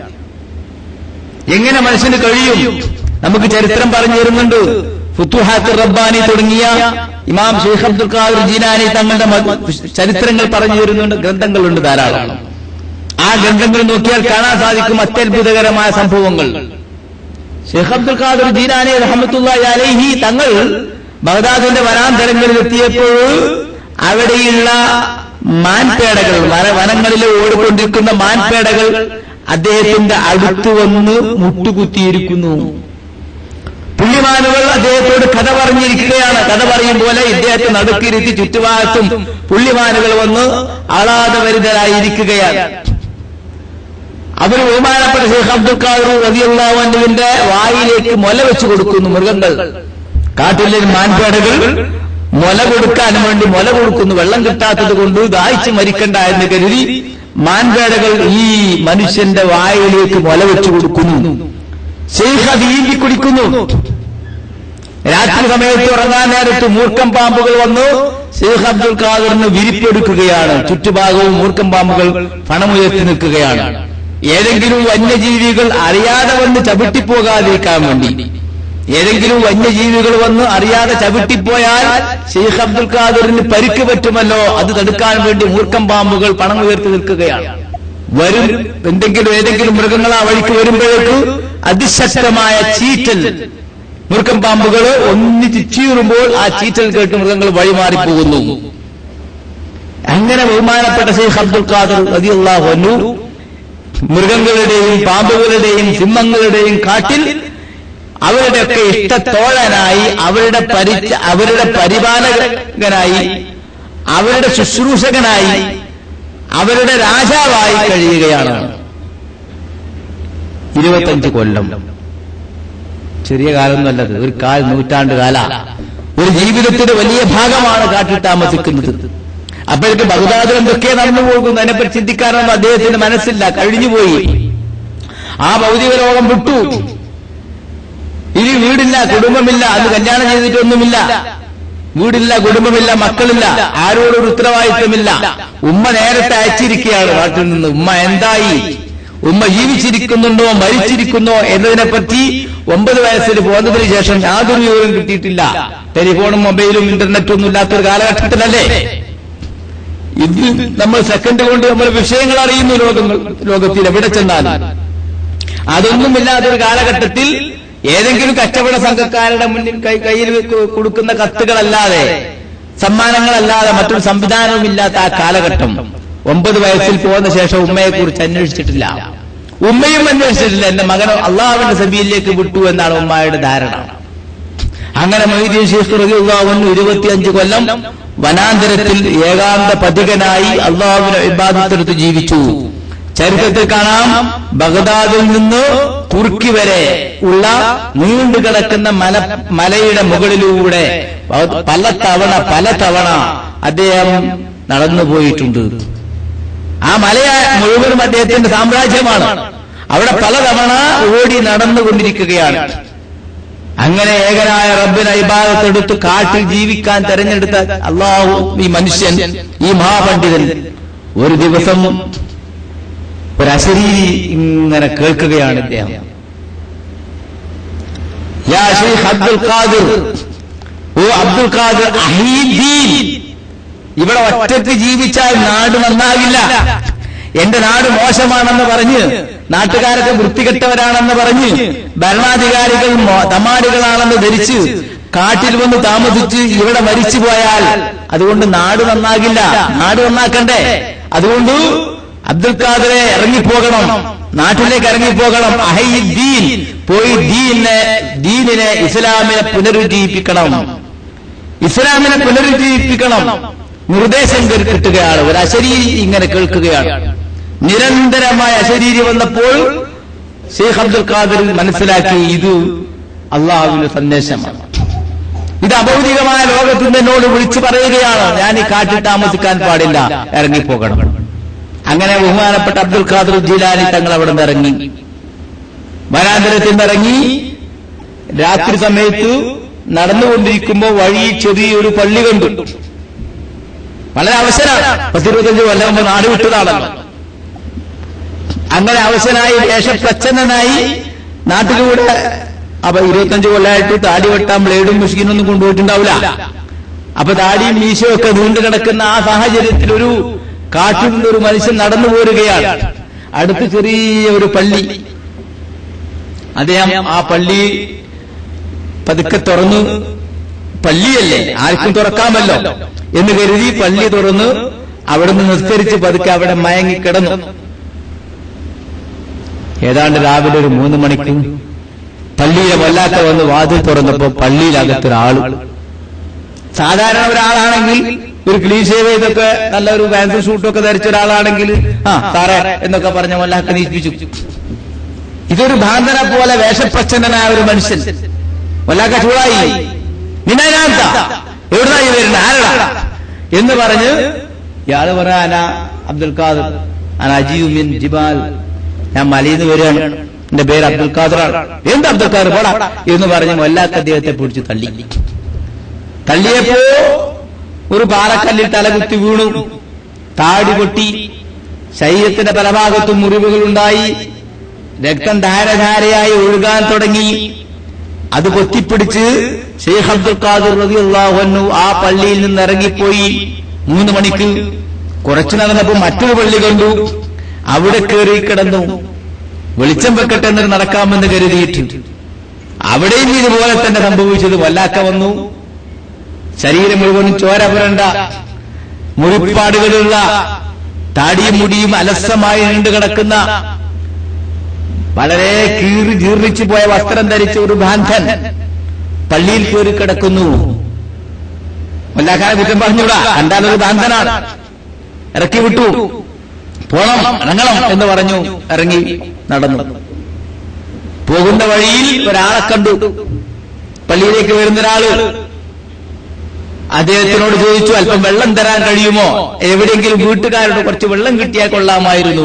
എങ്ങനെ മനുഷ്യന് കഴിയും നമുക്ക് ചരിത്രം പറഞ്ഞു തരുന്നുണ്ട് ഫുത്തുഹാത്ത് റബ്ബാനി തുടങ്ങിയ ഇമാം ഷെയ്ഖ് അബ്ദുൽ ഖാദർ ജീനാനി തങ്ങളുടെ മ- ചരിത്രങ്ങൾ പറഞ്ഞു തരുന്നുണ്ട് ഗ്രന്ഥങ്ങളുണ്ട് ധാരാളം ആ ഗ്രന്ഥങ്ങൾ നോക്കിയാൽ കാണാൻ സാധിക്കും അത്യത്ഭുതകരമായ സംഭവങ്ങൾ ഷെയ്ഖ് അബ്ദുൽ ഖാദർ ജീനാനി റഹമത്തുള്ളാഹി അലൈഹി തങ്ങൾ ബഗ്ദാദിന്റെ വനാന്തരങ്ങളിൽ എത്തിയപ്പോൾ അവിടെയുള്ള മാൻപേടകൾ വന- വനങ്ങളിൽ ഓടിക്കൊണ്ടിരിക്കുന്ന മാൻപേടകൾ അദ്ദേഹത്തിന്റെ അടുത്ത് വന്ന് മുട്ടുകുത്തിയിരിക്കുന്നു പുള്ളിമാനുകൾ അദ്ദേഹത്തോട് കഥ പറഞ്ഞിരിക്കുകയാണ് കഥ പറയും പോലെ ഇദ്ദേഹത്തെ നടുക്കിരുത്തി ചുറ്റുഭാഗത്തും പുള്ളിമാനുകൾ വന്ന് ആളാദവരിതരായിരിക്കുകയാണ് അവർ ബഹുമാനപ്പെട്ട ഷെയ്ഖ് അബ്ദുൽ ഖാദർ റതിയുള്ളവന്റെ വായിലേക്ക് മുല വെച്ചു കൊടുക്കുന്നു മൃഗങ്ങൾ കാട്ടിലെ മാൻപേടകൾ മുല കൊടുക്കാൻ വേണ്ടി മുല കൊടുക്കുന്നു വെള്ളം കിട്ടാത്തത് കൊണ്ട് ദാഹിച്ച് മരിക്കണ്ട എന്ന് കരുതി മാൻപേടകൾ ഈ മനുഷ്യന്റെ വായിലേക്ക് മുല വെച്ചു കൊടുക്കുന്നു ഷെയ്ഖ് അത് ഈന്തി കുടിക്കുന്നു രാത്രി സമയത്ത് ഉറങ്ങാൻ നേരത്ത് മൂർക്കം പാമ്പുകൾ വന്നു ഷെയ്ഖ് അബ്ദുൽ ഖാദറിന് വിരിപ്പെടുക്കുകയാണ് ചുറ്റുഭാഗവും മൂർക്കം പാമ്പുകൾ പണമുയർത്തി നിൽക്കുകയാണ് ഏതെങ്കിലും വന്യജീവികൾ അറിയാതെ വന്ന് ചവിട്ടിപ്പോകാതിരിക്കാൻ വേണ്ടി ഏതെങ്കിലും വന്യജീവികൾ വന്ന് അറിയാതെ ചവിട്ടിപ്പോയാൽ ഷെയ്ഖ് അബ്ദുൽ ഖാദറിന് പരിക്ക് പറ്റുമല്ലോ അത് തടുക്കാൻ വേണ്ടി മൂർക്കം പാമ്പുകൾ പണം ഉയർത്തി നിൽക്കുകയാണ് വരും എന്തെങ്കിലും ഏതെങ്കിലും മൃഗങ്ങൾ ആ വഴിക്ക് വരുമ്പോഴേക്ക് അതിശക്തമായ ചീറ്റൽ മൂർക്കം പാമ്പുകൾ ഒന്നിച്ച് ചീറുമ്പോൾ ആ ചീറ്റൽ കേട്ട് മൃഗങ്ങൾ വഴിമാറിപ്പോകുന്നു അങ്ങനെ ബഹുമാനപ്പെട്ട ഷെയ്ഖ് അബ്ദുൽ ഖാദർ റളിയല്ലാഹു അൻഹു മൃഗങ്ങളുടെയും പാമ്പുകളുടെയും സിംഹങ്ങളുടെയും കാട്ടിൽ അവരുടെയൊക്കെ ഇഷ്ടത്തോഴനായി അവരുടെ പരിച അവരുടെ പരിപാലകനായി അവരുടെ ശുശ്രൂഷകനായി അവരുടെ രാജാവായി കഴിയുകയാണ് ഇരുപത്തഞ്ച് കൊല്ലം ചെറിയ കാലമൊന്നുമല്ലത് ഒരു കാൽ നൂറ്റാണ്ട് കാല ഒരു ജീവിതത്തിന്റെ വലിയ ഭാഗമാണ് കാട്ടിൽ താമസിക്കുന്നത് അപ്പോഴേക്ക് ബഗ്ദാദിൽ എന്തൊക്കെ നടന്നു പോകുന്നു അതിനെപ്പറ്റി ചിന്തിക്കാനൊന്നും അദ്ദേഹത്തിന്റെ മനസ്സില്ല കഴിഞ്ഞുപോയി ആ ഭൗതിക ലോകം വിട്ടു ഇനി വീടില്ല കുടുംബമില്ല അന്ന് കല്യാണം ചെയ്തിട്ടൊന്നുമില്ല വീടില്ല കുടുംബമില്ല മക്കളില്ല ആരോടൊരു ഉത്തരവാദിത്വമില്ല ഉമ്മ നേരത്തെ അയച്ചിരിക്കുകയാണ് നാട്ടിൽ നിന്ന് ഉമ്മ എന്തായി ഉമ്മ ജീവിച്ചിരിക്കുന്നുണ്ടോ മരിച്ചിരിക്കുന്നോ എന്നതിനെപ്പറ്റി ഒമ്പത് വയസ്സിൽ പോകുന്നതിന് ശേഷം യാതൊരു വിവരം കിട്ടിയിട്ടില്ല ടെലിഫോണും മൊബൈലും ഇന്റർനെറ്റും ഒന്നും ഇല്ലാത്തൊരു കാലഘട്ടത്തിലല്ലേ ഇത് നമ്മൾ സെക്കൻഡ് കൊണ്ട് നമ്മൾ വിഷയങ്ങൾ അറിയുന്നു ലോകങ്ങൾ ലോകത്തിൽ എവിടെ ചെന്നാലും അതൊന്നുമില്ലാത്തൊരു കാലഘട്ടത്തിൽ ഏതെങ്കിലും കച്ചവട സംഘക്കാരുടെ മുന്നിൽ കൈ- കയ്യിൽ വെക്ക് കൊടുക്കുന്ന കത്തുകളല്ലാതെ സമ്മാനങ്ങളല്ലാതെ മറ്റൊരു സംവിധാനവും ഇല്ലാത്ത ആ കാലഘട്ടം ഒമ്പത് വയസ്സിൽ പോകുന്ന ശേഷം ഉമ്മയെ കുറിച്ച് അന്വേഷിച്ചിട്ടില്ല ഉമ്മയും അന്വേഷിച്ചിട്ടില്ല എന്റെ മകൻ അള്ളാഹുവിന്റെ സബിയിലേക്ക് വിട്ടു എന്നാണ് ഉമ്മയുടെ ധാരണ അങ്ങനെ മൊയ്തീൻ ഷെയ്ഖ് റളിയല്ലാഹു ഇരുപത്തിയഞ്ച് കൊല്ലം വനാന്തരത്തിൽ ഏകാന്ത പതികനായി അള്ളാഹുവിനെ ഇബാദത്തെടുത്ത് ജീവിച്ചു ചരിത്രത്തിൽ കാണാം ബഗ്ദാദിൽ നിന്ന് തുർക്കി വരെ ഉള്ള നീണ്ടു കിടക്കുന്ന മല മലയുടെ മുകളിലൂടെ പല തവണ പല തവണ അദ്ദേഹം നടന്നു പോയിട്ടുണ്ട് ആ മലയ മുഴുവനും അദ്ദേഹത്തിന്റെ സാമ്രാജ്യമാണ് അവിടെ പലതവണ ഓടി നടന്നുകൊണ്ടിരിക്കുകയാണ് അങ്ങനെ ഏകനായ റബ്ബിനെ ഇബാദത്തെടുത്ത് കാട്ടിൽ ജീവിക്കാൻ തെരഞ്ഞെടുത്ത അള്ളാഹു ഈ മനുഷ്യൻ ഈ മഹാപണ്ഡിതൻ ഒരു ദിവസം ഒരു അശരീരി ഇങ്ങനെ കേൾക്കുകയാണ് ഇദ്ദേഹം യാ ഷെയ്ഖ് അബ്ദുൽ ഖാദിർ ഓ അബ്ദുൽ ഖാദിർ അഹീദീൻ ഇവിടെ ഒറ്റയ്ക്ക് ജീവിച്ചാൽ നാട് നന്നാകില്ല എന്റെ നാട് മോശമാണെന്ന് പറഞ്ഞ് നാട്ടുകാരൊക്കെ വൃത്തികെട്ടവരാണെന്ന് പറഞ്ഞ് ഭരണാധികാരികൾ മോ- തമാടികളാണെന്ന് ധരിച്ച് കാട്ടിൽ വന്ന് താമസിച്ച് ഇവിടെ മരിച്ചു പോയാൽ അതുകൊണ്ട് നാട് നന്നാകില്ല നാട് നന്നാക്കണ്ടേ അതുകൊണ്ട് അബ്ദുൽ ഖാദറെ ഇറങ്ങിപ്പോകണം നാട്ടിലേക്ക് ഇറങ്ങിപ്പോകണം അഹയ്യുദ്ദീൻ പോയി ദീനെ ദീനിനെ ഇസ്ലാമിനെ പുനരുജ്ജീവിപ്പിക്കണം ഇസ്ലാമിനെ പുനരുജ്ജീവിപ്പിക്കണം നിർദ്ദേശം കേൾ- കിട്ടുകയാണ് ഒരു അശരീരി ഇങ്ങനെ കേൾക്കുകയാണ് നിരന്തരമായ അശരീരി വന്നപ്പോൾ ഷെയ്ഖ് അബ്ദുൽ ഖാദർ മനസ്സിലാക്കി ഇത് അള്ളാഹുവിന്റെ സന്ദേശമാണ് ഇത് അഭൗതികമായ ലോകത്ത് നിന്ന് എന്നോട് വിളിച്ചു പറയുകയാണ് ഞാൻ ഈ കാട്ടിൽ താമസിക്കാൻ പാടില്ല ഇറങ്ങിപ്പോകണം അങ്ങനെ ബഹുമാനപ്പെട്ട അബ്ദുൽ ഖാദർ ജീലാനി തങ്ങൾ അവിടെ നിന്ന് ഇറങ്ങി വനാന്തരത്തിൽ നിന്ന് ഇറങ്ങി രാത്രി സമയത്ത് നടന്നുകൊണ്ടിരിക്കുമ്പോൾ വഴി ചെറിയൊരു പള്ളി കണ്ടു വളരെ അവസരമാണ് പത്തിരുപത്തഞ്ച് കൊല്ലം മുമ്പ് നാട് വിട്ടതാണല്ലോ അങ്ങനെ അവശനായി വേഷപ്രച്ഛന്നനായി നാട്ടിലൂടെ അപ്പൊ ഇരുപത്തഞ്ച് കൊല്ലമായിട്ട് താടി വെട്ടാൻ ബ്ലേഡും മെഷീനൊന്നും കൊണ്ടുപോയിട്ടുണ്ടാവില്ല അപ്പൊ താടിയും മീശയും ഒക്കെ നീണ്ടു കിടക്കുന്ന ആ സാഹചര്യത്തിൽ ഒരു കാട്ടിൽ നിന്ന് ഒരു മനുഷ്യൻ നടന്നു പോരുകയാണ് അടുത്ത് ചെറിയ ഒരു പള്ളി അദ്ദേഹം ആ പള്ളി പതുക്കെ തുറന്നു പള്ളിയല്ലേ ആർക്കും തുറക്കാമല്ലോ എന്ന് കരുതി പള്ളി തുറന്ന് അവിടുന്ന് നിസ്കരിച്ച് പതുക്കെ അവിടെ മയങ്ങി കിടന്നു ഏതാണ്ട് രാവിലെ ഒരു മൂന്ന് മണിക്ക് പള്ളിയിലെ വല്ലാത്ത വന്ന് വാതിൽ തുറന്നപ്പോ പള്ളിയിലകത്തൊരാള് സാധാരണ ഒരാളാണെങ്കിൽ ഒരു ക്ലീൻ ഷേവ് ചെയ്തൊക്കെ നല്ല ഒരു പാൻസും ഷൂട്ടും ഒക്കെ ധരിച്ച ഒരാളാണെങ്കിൽ ആ സാറേ എന്നൊക്കെ പറഞ്ഞ വല്ലാക്ക നീപ്പിച്ചു ഇതൊരു ഭ്രാന്തനെ പോലെ വേഷപ്രച്ഛന്നനായ ഒരു മനുഷ്യൻ വല്ലാക്ക ചൂടായി നിന്നതിനകത്ത എവിടുന്നായി വരുന്ന ആരടാ എന്ന് പറഞ്ഞ് ഇയാള് പറയാ അന അബ്ദുൽ ഖാദർ അന അജീബ് ജിബാൽ ഞാൻ മലയിൽ നിന്ന് വരികയാണ് എന്റെ പേര് അബ്ദുൽ ഖാദറാണ് എന്ത് അബ്ദുൽ ഖാദർ പോടാ എന്ന് പറഞ്ഞ് വല്ലാക്ക അദ്ദേഹത്തെ പിടിച്ച് തള്ളി തള്ളിയപ്പോ ഒരു പാറക്കല്ലിൽ തലകുത്തി വീണു താടി പൊട്ടി ശരീരത്തിന്റെ പലഭാഗത്തും മുറിവുകളുണ്ടായി രക്തം ധാരധാരയായി ഒഴുകാൻ തുടങ്ങി അത് പൊത്തിപ്പിടിച്ച് ഷെയ്ഖ് അബ്ദുൽ ഖാദർ റളിയല്ലാഹു ആ പള്ളിയിൽ നിന്ന് ഇറങ്ങിപ്പോയി മൂന്ന് മണിക്ക് കുറച്ചു നടന്നപ്പോ മറ്റൊരു പള്ളി കണ്ടു അവിടെ കയറി കിടന്നു വെളിച്ചം വെക്കട്ടെ എന്നിട്ട് നടക്കാമെന്ന് കരുതിയിട്ട് അവിടെയും ഇതുപോലെ തന്നെ സംഭവിച്ചത് വല്ലാക്ക വന്നു ശരീരം മുഴുവനും ചോര പുരണ്ട മുറിപ്പാടുകളുള്ള താടിയും മുടിയും അലസമായി നീണ്ടു കിടക്കുന്ന വളരെ കീറി ജീർണിച്ചു പോയ വസ്ത്രം ധരിച്ച ഒരു ഭ്രാന്തൻ പള്ളിയിൽ കയറി കിടക്കുന്നു വല്ലാക്കാരെ കുറ്റം പറഞ്ഞൂടാ കണ്ടാൽ ഒരു ഭ്രാന്തനാണ് ഇറക്കി വിട്ടു പോണം ഇറങ്ങണം എന്ന് പറഞ്ഞു ഇറങ്ങി നടന്നു പോകുന്ന വഴിയിൽ ഒരാളെ കണ്ടു പള്ളിയിലേക്ക് വരുന്ന ഒരാള് അദ്ദേഹത്തിനോട് ചോദിച്ചു അല്പം വെള്ളം തരാൻ കഴിയുമോ എവിടെയെങ്കിലും വീട്ടുകാരോട് കുറച്ച് വെള്ളം കിട്ടിയാൽ കൊള്ളാമായിരുന്നു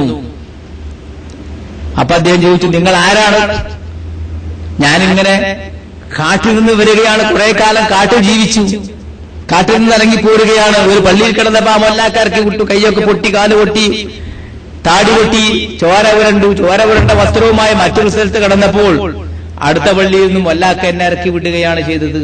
അപ്പൊ അദ്ദേഹം ചോദിച്ചു നിങ്ങൾ ആരാണ് ഞാനിങ്ങനെ കാട്ടിൽ നിന്ന് വരികയാണ് കുറെ കാലം കാട്ടിൽ ജീവിച്ചു കാട്ടിൽ നിന്ന് ഇറങ്ങി പോരുകയാണ് ഒരു പള്ളിയിൽ കിടന്നപ്പോ ആ മൊല്ലാക്കാർക്ക് വിട്ടു കൈയൊക്കെ പൊട്ടി കാല് പൊട്ടി താടി പൊട്ടി ചോര പുരണ്ടു ചോര പുരണ്ട വസ്ത്രവുമായി മറ്റൊരു സ്ഥലത്ത് കിടന്നപ്പോൾ അടുത്ത പള്ളിയിൽ നിന്നും വല്ലാക്ക എന്നെ ഇറക്കി വിടുകയാണ് ചെയ്തത്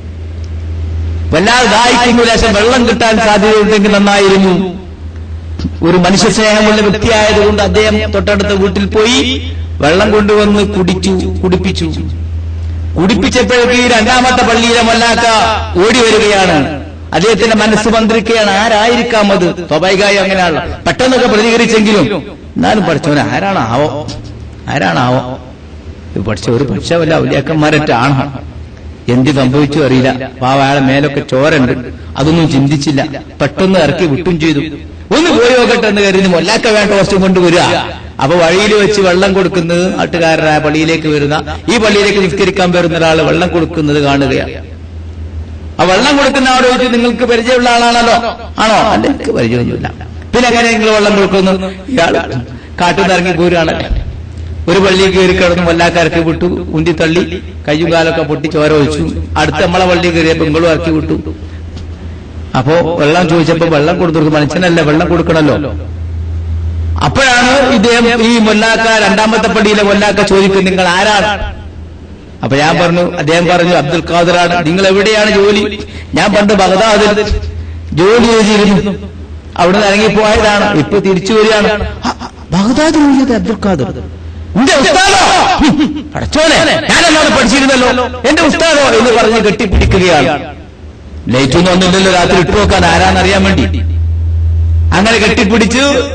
വല്ലാതെ ദാഹിക്കുന്നു ലേശം വെള്ളം കിട്ടാൻ സാധ്യതയുണ്ടെങ്കിൽ നന്നായിരുന്നു ഒരു മനുഷ്യ സ്നേഹമുള്ള വ്യക്തിയായതുകൊണ്ട് അദ്ദേഹം തൊട്ടടുത്ത വീട്ടിൽ പോയി വെള്ളം കൊണ്ടുവന്ന് കുടിച്ചു കുടിപ്പിച്ചു കുടിപ്പിച്ചപ്പോഴേക്ക് ഈ രണ്ടാമത്തെ പള്ളിയിലെ മല്ലാക്ക ഓടി വരികയാണ് അദ്ദേഹത്തിന്റെ മനസ്സ് മന്ത്രിക്കുകയാണ് ആരായിരിക്കാം അത് സ്വാഭാവികമായി അങ്ങനെയാണല്ലോ പെട്ടെന്നൊക്കെ പ്രതികരിച്ചെങ്കിലും എന്നാലും പഠിച്ചവൻ ആരാണാവോ ആരാണാവോ ഇത് പഠിച്ച ഒരു പക്ഷേ വല്ല ഔലിയാക്കന്മാരറ്റാണ് എന്ത് സംഭവിച്ചു അറിയില്ല പാവ അയാളെ മേലൊക്കെ ചോരണ്ട് അതൊന്നും ചിന്തിച്ചില്ല പെട്ടെന്ന് ഇറക്കി വിട്ടും ചെയ്തു ഒന്ന് പോയി നോക്കട്ടെ എന്ന് കരുതി മൊല്ലാക്ക വേണ്ട വസ്തു കൊണ്ടുവരിക അപ്പൊ വഴിയിൽ വെച്ച് വെള്ളം കൊടുക്കുന്നത് നാട്ടുകാരനായ പള്ളിയിലേക്ക് വരുന്ന ഈ പള്ളിയിലേക്ക് നിസ്കരിക്കാൻ വരുന്ന ഒരാൾ വെള്ളം കൊടുക്കുന്നത് കാണുകയാണ് ആ വെള്ളം കൊടുക്കുന്ന ആളോട് ചോദിച്ചു നിങ്ങൾക്ക് പരിചയമുള്ള ആളാണല്ലോ ആണോ അല്ല എനിക്ക് പരിചയമൊന്നുമില്ല പിന്നെ എങ്ങനെ നിങ്ങൾ വെള്ളം കൊടുക്കുന്നു ഇയാൾ കാട്ടിൽ നിന്ന് ഇറങ്ങി പോരുകയാണല്ലേ ഒരു പള്ളിയിൽ കയറി കിടന്ന് വല്ലാക്കാർക്ക് വിട്ടു ഉന്തി തള്ളി കയ്യും കാലൊക്കെ പൊട്ടി ചോര ഒഴിച്ചു അടുത്ത നമ്മളെ പള്ളി കയറിയപ്പോ നിങ്ങളും ഇറക്കി വിട്ടു അപ്പോ വെള്ളം ചോദിച്ചപ്പോ വെള്ളം കൊടുത്തു മനുഷ്യനല്ല വെള്ളം കൊടുക്കണല്ലോ അപ്പോഴാണ് ഇദ്ദേഹം ഈ മൊല്ലാക്ക രണ്ടാമത്തെ പള്ളിയിലെ മൊല്ലാക്ക ചോദിക്കും നിങ്ങൾ ആരാണ് അപ്പൊ ഞാൻ പറഞ്ഞു അദ്ദേഹം പറഞ്ഞു അബ്ദുൽ ഖാദറാണ് നിങ്ങൾ എവിടെയാണ് ജോലി ഞാൻ പണ്ട് ബഗ്ദാദിൽ ജോലി ചെയ്തിരുന്നു അവിടെ നിന്ന് ഇറങ്ങിപ്പോയതാണ് ഇപ്പൊ തിരിച്ചു വരികയാണ് "ആ, ബഗ്ദാദ് ജോലി ചെയ്ത അബ്ദുൽ ഖാദർ എന്റെ ഉസ്താദോ അടച്ചോനെ ഞാനെല്ലാം പഠിച്ചിരുന്നല്ലോ എന്റെ ഉസ്താദോ എന്ന് പറഞ്ഞ് കെട്ടിപ്പിടിക്കുകയാണ് ലൈറ്റൊന്നും ഒന്നുമില്ലല്ലോ രാത്രി ഇട്ടു നോക്കാൻ ആരാന്നറിയാൻ വേണ്ടി അങ്ങനെ കെട്ടിപ്പിടിച്ചു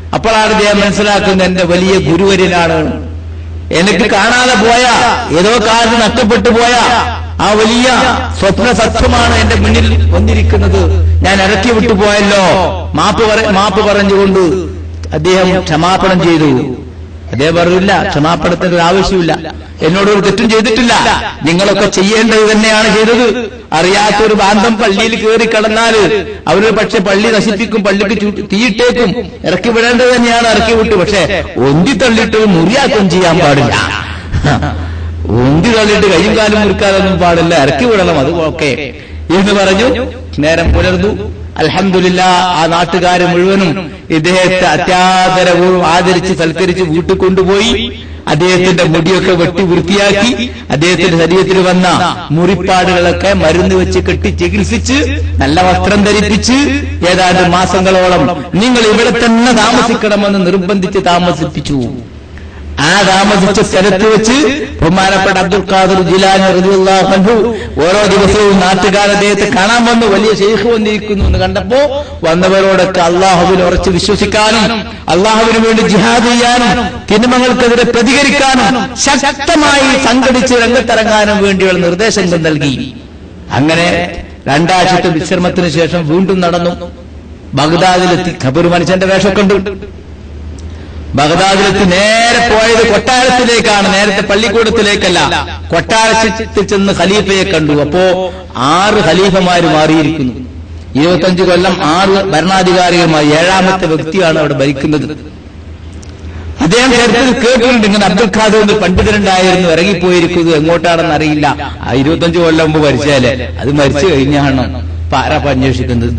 അപ്പോഴാണ് അദ്ദേഹം മനസ്സിലാക്കുന്നത് എന്റെ വലിയ ഗുരുവര്യനാണ് എനിക്ക് കാണാതെ പോയ ഏതോ കാലത്ത് നഷ്ടപ്പെട്ടു പോയ ആ വലിയ സ്വപ്ന സത്യമാണ് എന്റെ മുന്നിൽ വന്നിരിക്കുന്നത് ഞാൻ ഇറക്കി വിട്ടുപോയല്ലോ മാപ്പ് പറ- മാപ്പ് പറഞ്ഞുകൊണ്ട് അദ്ദേഹം ക്ഷമാപണം ചെയ്തു അദ്ദേഹം പറഞ്ഞില്ല ക്ഷമാപണത്തിന്റെ ഒരു ആവശ്യമില്ല എന്നോട് ഒരു തെറ്റും ചെയ്തിട്ടില്ല നിങ്ങളൊക്കെ ചെയ്യേണ്ടത് തന്നെയാണ് ചെയ്തത് അറിയാത്തൊരു ബാന്ധം പള്ളിയിൽ കയറി കടന്നാല് അവര് പക്ഷെ പള്ളി നശിപ്പിക്കും പള്ളിക്ക് ചു- തീയിട്ടേക്കും ഇറക്കി വിടേണ്ടത് തന്നെയാണ് ഇറക്കി വിട്ടു പക്ഷെ ഒന്തി തള്ളിയിട്ട് മുറിയാക്കം ചെയ്യാൻ പാടില്ല ഉന്തി തള്ളിയിട്ട് കയ്യും കാലും മുറിക്കാനൊന്നും പാടില്ല ഇറക്കി വിടണം അത് ഓക്കെ എന്ന് പറഞ്ഞു നേരം പുലർന്നു അൽഹംദുലില്ല ആ നാട്ടുകാര് മുഴുവനും ഇദ്ദേഹത്തെ അത്യാദരവും ആദരിച്ച് സൽക്കരിച്ച് വീട്ടിൽ കൊണ്ടുപോയി അദ്ദേഹത്തിന്റെ മുടിയൊക്കെ വെട്ടി വൃത്തിയാക്കി അദ്ദേഹത്തിന്റെ ശരീരത്തിൽ വന്ന മുറിപ്പാടുകളൊക്കെ മരുന്ന് വെച്ച് കെട്ടി ചികിത്സിച്ച് നല്ല വസ്ത്രം ധരിപ്പിച്ച് ഏതാണ്ട് മാസങ്ങളോളം നിങ്ങൾ ഇവിടെ തന്നെ താമസിക്കണമെന്ന് നിർബന്ധിച്ച് താമസിപ്പിച്ചു ആ താമസിച്ച സ്ഥലത്ത് വെച്ച് ബഹുമാനപ്പെട്ട അബ്ദുൽ ഖാദർ ജിലാനി റളിയല്ലാഹു അൻഹു ഓരോ ദിവസവും നാട്ടുകാർ അദ്ദേഹത്തെ കാണാൻ വന്നു വലിയ ഷെയ്ഖ് വന്നിരിക്കുന്നു എന്ന് കണ്ടപ്പോ വന്നവരോടൊക്കെ അള്ളാഹുവിൽ ഉറച്ച് വിശ്വസിക്കാനും അള്ളാഹുവിന് വേണ്ടി ജിഹാദ് ചെയ്യാനും തിന്മകൾക്കെതിരെ പ്രതികരിക്കാനും ശക്തമായി സംഘടിച്ച് രംഗത്തിറങ്ങാനും വേണ്ടിയുള്ള നിർദ്ദേശങ്ങൾ നൽകി അങ്ങനെ രണ്ടാഴ്ചത്തെ വിശ്രമത്തിന് ശേഷം വീണ്ടും നടന്നു ബഗ്ദാദിലെത്തി ഒരു മനുഷ്യന്റെ വേഷമൊക്കെ ഉണ്ട് ബഗ്ദാദിലെത്തി നേരെ പോയത് കൊട്ടാരത്തിലേക്കാണ് നേരത്തെ പള്ളിക്കൂടത്തിലേക്കല്ല കൊട്ടാരത്തിൽ ചെന്ന് ഖലീഫയെ കണ്ടു അപ്പോ ആറ് ഖലീഫമാര് മാറിയിരിക്കുന്നു ഇരുപത്തഞ്ച് കൊല്ലം ആറ് ഭരണാധികാരികളുമായി ഏഴാമത്തെ വ്യക്തിയാണ് അവിടെ ഭരിക്കുന്നത് അദ്ദേഹം ചരിത്രത്തിൽ കേട്ടിട്ടുണ്ട് ഇങ്ങനെ അബ്ദുൽ ഖാദർ എന്ന് പണ്ഡിതനുണ്ടായിരുന്നു ഇറങ്ങിപ്പോയിരിക്കുന്നത് എങ്ങോട്ടാണെന്ന് അറിയില്ല ആ ഇരുപത്തഞ്ച് കൊല്ലം മുമ്പ് മരിച്ചാലേ അത് മരിച്ചു കഴിഞ്ഞാണ് ഇപ്പൊ ആരാ അന്വേഷിക്കുന്നത്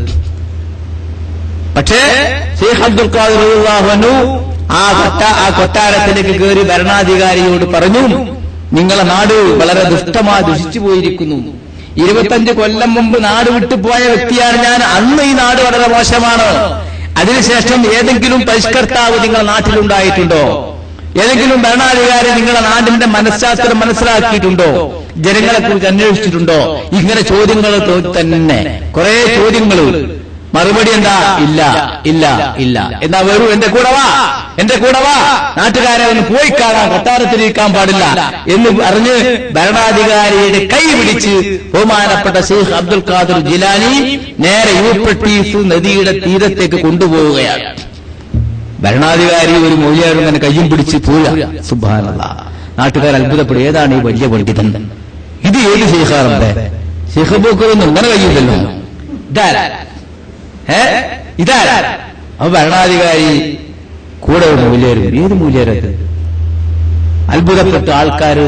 പക്ഷേ ഷെയ്ഖ് അബ്ദുൽ ഖാദിർ റളിയല്ലാഹു അൻഹു ആ കൊട്ട ആ കൊട്ടാരത്തിലേക്ക് കയറി ഭരണാധികാരിയോട് പറഞ്ഞു നിങ്ങളെ നാട് വളരെ ദുഷ്ടമായി ദുഷിച്ചു പോയിരിക്കുന്നു ഇരുപത്തഞ്ച് കൊല്ലം മുമ്പ് നാട് വിട്ടുപോയ വ്യക്തിയാണ് ഞാൻ അന്ന് ഈ നാട് വളരെ മോശമാണ് അതിനുശേഷം ഏതെങ്കിലും പരിഷ്കർത്താവ് നിങ്ങളുടെ നാട്ടിലുണ്ടായിട്ടുണ്ടോ ഏതെങ്കിലും ഭരണാധികാരി നിങ്ങളുടെ നാടിന്റെ മനഃശാസ്ത്രം മനസ്സിലാക്കിയിട്ടുണ്ടോ ജനങ്ങളെ കുറിച്ച് അന്വേഷിച്ചിട്ടുണ്ടോ ഇങ്ങനെ ചോദ്യങ്ങൾ തന്നെ കുറെ ചോദ്യങ്ങൾ മറുപടി എന്താ ഇല്ല ഇല്ല ഇല്ല എന്നാ വരൂ എന്റെ കൂടെ വാ എന്റെ കൂടെ വാ നാട്ടുകാരെ ഒന്ന് പോയി കാണാൻ കൊട്ടാരത്തിലിരിക്കാൻ പാടില്ല എന്ന് പറഞ്ഞ് ഭരണാധികാരിയുടെ കൈ പിടിച്ച് ബഹുമാനപ്പെട്ട ഷെയ്ഖ് അബ്ദുൽ ഖാദർ ജിലാനി നേരെ യൂപ്രട്ടീസ് നദിയുടെ തീരത്തേക്ക് കൊണ്ടുപോവുകയാണ് ഭരണാധികാരി ഒരു മൊഴിയാരും തന്നെ കയ്യും പിടിച്ച് പോവുക സുബാനല്ല നാട്ടുകാർ അത്ഭുതപ്പെടും ഏതാണ് ഈ വലിയ പണ്ഡിതൻ ഇത് ഏത് ഷെയ്ഖാറമ്പേ ഷെയ്ഖ് പോക്കൊന്നും ഇങ്ങനെ കഴിയില്ലല്ലോ ഇതാരാ ഏ ഇതാരാ അപ്പൊ ഭരണാധികാരി കൂടെ ഒരു മൂല്യരും ഏത് മൂല്യരത് അത്ഭുതപ്പെട്ട ആൾക്കാര്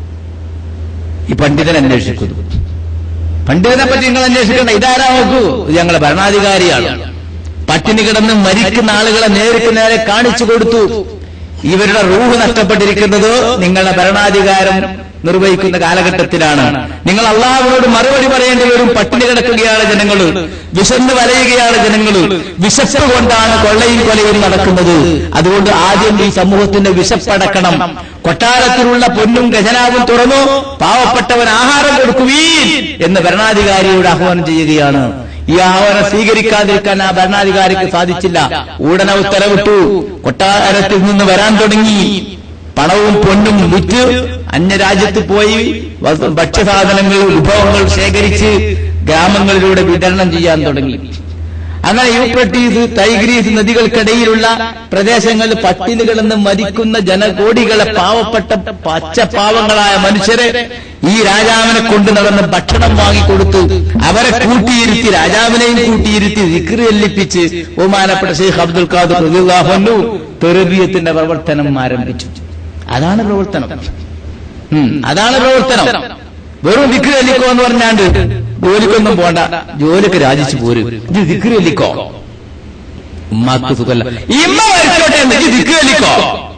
ഈ പണ്ഡിതനെ അന്വേഷിക്കുന്നു പണ്ഡിതനെ പറ്റി നിങ്ങൾ അന്വേഷിക്കണ്ട ഇതാരാ നോക്കൂ ഇത് ഞങ്ങളെ ഭരണാധികാരിയാണ് പട്ടിണി കിടന്ന് മരിക്കുന്ന ആളുകളെ നേരിട്ട് നേരെ കാണിച്ചു കൊടുത്തു ഇവരുടെ റൂഹ് നഷ്ടപ്പെട്ടിരിക്കുന്നത് നിങ്ങളുടെ ഭരണാധികാരം നിർവഹിക്കുന്ന കാലഘട്ടത്തിലാണ് നിങ്ങൾ അള്ളാഹുവിനോട് മറുപടി പറയേണ്ടി വരും പട്ടിണി കിടക്കുകയാണ് ജനങ്ങൾ വിശന്ന് വലയുകയാണ് ജനങ്ങൾ വിശപ്പ് കൊണ്ടാണ് കൊള്ളയും കൊലയും നടക്കുന്നത് അതുകൊണ്ട് ആദ്യം ഈ സമൂഹത്തിന്റെ വിശപ്പടക്കണം കൊട്ടാരത്തിലുള്ള പൊന്നും ഖജനാവും തുറന്നു പാവപ്പെട്ടവൻ ആഹാരം കൊടുക്കുവീൻ എന്ന് ഭരണാധികാരിയോട് ആഹ്വാനം ചെയ്യുകയാണ് ഈ ആഹ്വാനം സ്വീകരിക്കാതിരിക്കാൻ ആ ഭരണാധികാരിക്ക് സാധിച്ചില്ല ഉടനെ ഉത്തരവിട്ടു കൊട്ടാരത്തിൽ നിന്ന് വരാൻ തുടങ്ങി പണവും പൊന്നും വിറ്റ് അന്യരാജ്യത്ത് പോയി വസ് ഭക്ഷ്യസാധനങ്ങൾ വിഭവങ്ങൾ ശേഖരിച്ച് ഗ്രാമങ്ങളിലൂടെ വിതരണം ചെയ്യാൻ തുടങ്ങി അങ്ങനെ യൂപ്രട്ടീസ് ടൈഗ്രീസ് നദികൾക്കിടയിലുള്ള പ്രദേശങ്ങളിൽ പട്ടിണി കിടന്ന് മരിക്കുന്ന ജനകോടികളെ പാവപ്പെട്ട പച്ചപ്പാവങ്ങളായ മനുഷ്യരെ ഈ രാജാവിനെ കൊണ്ട് നടന്ന് ഭക്ഷണം വാങ്ങിക്കൊടുത്തു അവരെ കൂട്ടിയിരുത്തി രാജാവിനെയും കൂട്ടിയിരുത്തി വിക്രി എല്ലിപ്പിച്ച് ബഹുമാനപ്പെട്ട ഷെയ്ഖ് അബ്ദുൽ ഖാദർ റളിയല്ലാഹു തെറുബിയത്തിന്റെ പ്രവർത്തനം ആരംഭിച്ചു അതാണ് പ്രവർത്തനം ഉം, അതാണ് പ്രവർത്തനം വെറും വിക്രി അല്ലിക്കോ എന്ന് പറഞ്ഞാണ്ട് ജോലിക്കൊന്നും പോണ്ട ജോലിക്ക് രാജിച്ചു പോരും ഇത് വിക്രി അല്ലിക്കോ ഉമ്മാക്ക് സുഖല്ല ഇമ്മ വരച്ചോട്ടെ എന്ന് ഇത് വിക്രി അല്ലിക്കോ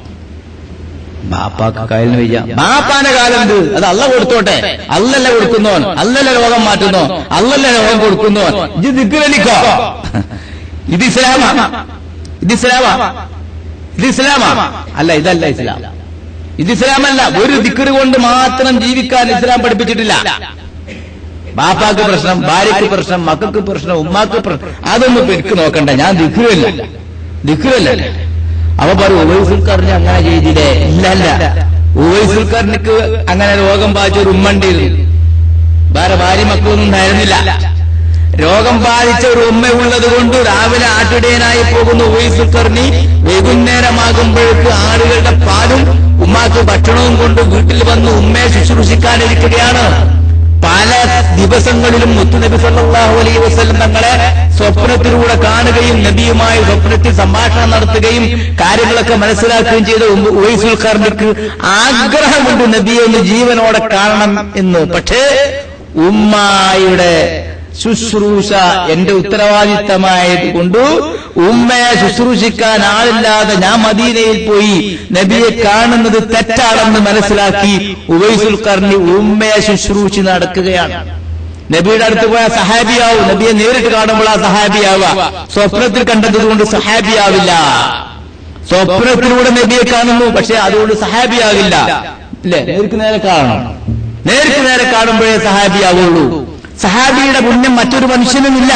ബാപ്പാക്ക് കാലിന് വയ്യ ബാപ്പാന്റെ കാലം എന്ത് അത് അല്ല കൊടുത്തോട്ടെ അല്ലല്ല കൊടുക്കുന്നോൻ അല്ലല്ല രോഗം മാറ്റുന്നോ അല്ലല്ല രോഗം കൊടുക്കുന്നോൻ ഇത് ദിക്കുവലിക്കോ ഇത് ഇസ്ലാമാ ഇത് ഇസ്ലാമാ ഇത് ഇസ്ലാമാ അല്ല ഇതല്ല ഇസ്ലാം ഇത് ഇസ്ലാമല്ല ഒരു ദിക്കറ് കൊണ്ട് മാത്രം ജീവിക്കാൻ ഇസ്ലാം പഠിപ്പിച്ചിട്ടില്ല ബാപ്പാക്ക് പ്രശ്നം ഭാര്യക്ക് പ്രശ്നം മക്കൾക്ക് പ്രശ്നം ഉമ്മാക്ക് പ്രശ്നം അതൊന്നും ഇപ്പൊ എനിക്ക് നോക്കണ്ട ഞാൻ ദിക്കുവല്ല ദിക്കുവല്ല അവ പറയും ഉവൈസുൽക്കറിന് അങ്ങനെ ചെയ്തില്ലേ ഇല്ല അല്ല ഉവൈസുൽക്കറിനക്ക് അങ്ങനെ രോഗം ബാധിച്ച ഒരു ഉമ്മ ഉണ്ടായിരുന്നു വേറെ ഭാര്യ മക്കളൊന്നും ഉണ്ടായിരുന്നില്ല രോഗം ബാധിച്ച ഒരു ഉമ്മ ഉള്ളത് കൊണ്ട് രാവിലെ ആട്ടിടയനായി പോകുന്ന ഉവൈസുൽക്കറിനി വൈകുന്നേരമാകുമ്പോഴേക്ക് ആടുകളുടെ പാലും ഉമ്മാക്ക് ഭക്ഷണവും കൊണ്ട് വീട്ടിൽ വന്ന് ഉമ്മയെ ശുശ്രൂഷിക്കാനിരിക്കുകയാണ് പല ദിവസങ്ങളിലും മുത്തുനബി സല്ലല്ലാഹു അലൈഹി വസല്ലം തങ്ങളെ സ്വപ്നത്തിലൂടെ കാണുകയും നബിയുമായി സ്വപ്നത്തിൽ സംഭാഷണം നടത്തുകയും കാര്യങ്ങളൊക്കെ മനസ്സിലാക്കുകയും ചെയ്ത ഉവൈസുൽ ഖർണിക്ക് ആഗ്രഹമുണ്ട് നബിയെ ഒന്ന് ജീവനോടെ കാണണം എന്ന് പക്ഷേ ഉമ്മായുടെ ശുശ്രൂഷ എന്റെ ഉത്തരവാദിത്തമായത് കൊണ്ട് ഉമ്മയെ ശുശ്രൂഷിക്കാൻ ആളില്ലാതെ ഞാൻ മദീനയിൽ പോയി നബിയെ കാണുന്നത് തെറ്റാണെന്ന് മനസ്സിലാക്കി ഉവൈസുൽ കർണി ഉമ്മയെ ശുശ്രൂഷി നടക്കുകയാണ് നബിയുടെ അടുത്ത് പോയ സഹാബിയാവും നബിയെ നേരിട്ട് കാണുമ്പോൾ ആ സഹാബിയാവുക സ്വപ്നത്തിൽ കണ്ടത് കൊണ്ട് സഹാബിയാവില്ല സ്വപ്നത്തിലൂടെ നബിയെ കാണുന്നു പക്ഷെ അതുകൊണ്ട് സഹാബിയാകില്ല ഇല്ലേ നേർക്ക് നേരെ കാണണം നേർക്ക് നേരെ കാണുമ്പോഴേ സഹാബിയാവുള്ളൂ സഹാബിയുടെ പുണ്യം മറ്റൊരു മനുഷ്യനുമില്ല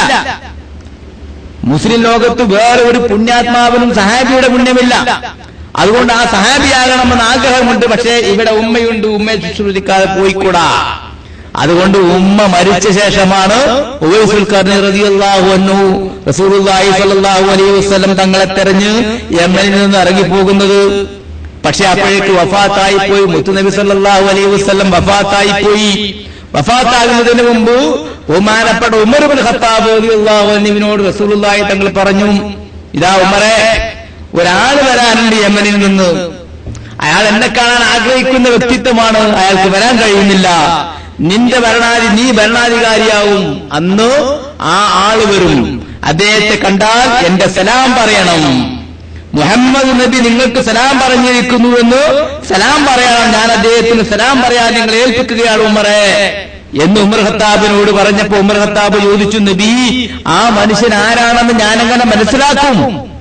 മുസ്ലിം ലോകത്ത് വേറെ ഒരു പുണ്യാത്മാവിനും സഹാബിയുടെ പുണ്യമില്ല അതുകൊണ്ട് ആ സഹാബിയാകണമെന്ന് ആഗ്രഹമുണ്ട് പക്ഷേ ഇവിടെ ഉമ്മയുണ്ട് ഉമ്മയെ ശുശ്രൂഷിക്കാതെ പോയിക്കൂടാ അതുകൊണ്ട് ഉമ്മ മരിച്ച ശേഷമാണ് ഉവൈസുൽ ഖർനി റളിയല്ലാഹു അൻഹു റസൂലുള്ളാഹി സ്വല്ലല്ലാഹു അലൈഹി വസല്ലം തങ്ങളെ തെരഞ്ഞ് യമനിൽ നിന്ന് ഇറങ്ങിപ്പോകുന്നത് പക്ഷെ അപ്പോഴേക്ക് വഫാത്തായി പോയി മുത്തുനബി സല്ലല്ലാഹു അലൈഹി വസല്ലം വഫാത്തായി പോയി വഫാത്താകുന്നതിന് മുമ്പ് ബഹുമാനപ്പെട്ട ഉമർ ബിൻ ഖത്താബ് റളിയല്ലാഹു അൻഹുവിനോട് റസൂലുള്ളാഹി തങ്ങൾ പറഞ്ഞു ഇതാ ഉമറെ ഒരാൾ വരാനുണ്ട് യമനിൽ നിന്ന് അയാൾ എന്നെ കാണാൻ ആഗ്രഹിക്കുന്ന വ്യക്തിത്വമാണ് അയാൾക്ക് വരാൻ കഴിയുന്നില്ല നിന്റെ ഭരണാധി നീ ഭരണാധികാരിയാവും അന്ന് ആ ആള് വരും അദ്ദേഹത്തെ കണ്ടാൽ എന്റെ സലാം പറയണം മുഹമ്മദ് നബി നിങ്ങൾക്ക് സലാം പറഞ്ഞിരിക്കുന്നു എന്ന് സലാം പറയണം ഞാൻ അദ്ദേഹത്തിന് സലാം പറയാൻ നിങ്ങൾ ഏൽപ്പിക്കുകയാണ് ഉമറെ എന്ന് ഉമർ ഖത്താബിനോട് പറഞ്ഞപ്പോ ഉമർ ഖത്താബ് ചോദിച്ചു നബി ആ മനുഷ്യൻ ആരാണെന്ന് ഞാനെങ്ങനെ മനസ്സിലാക്കും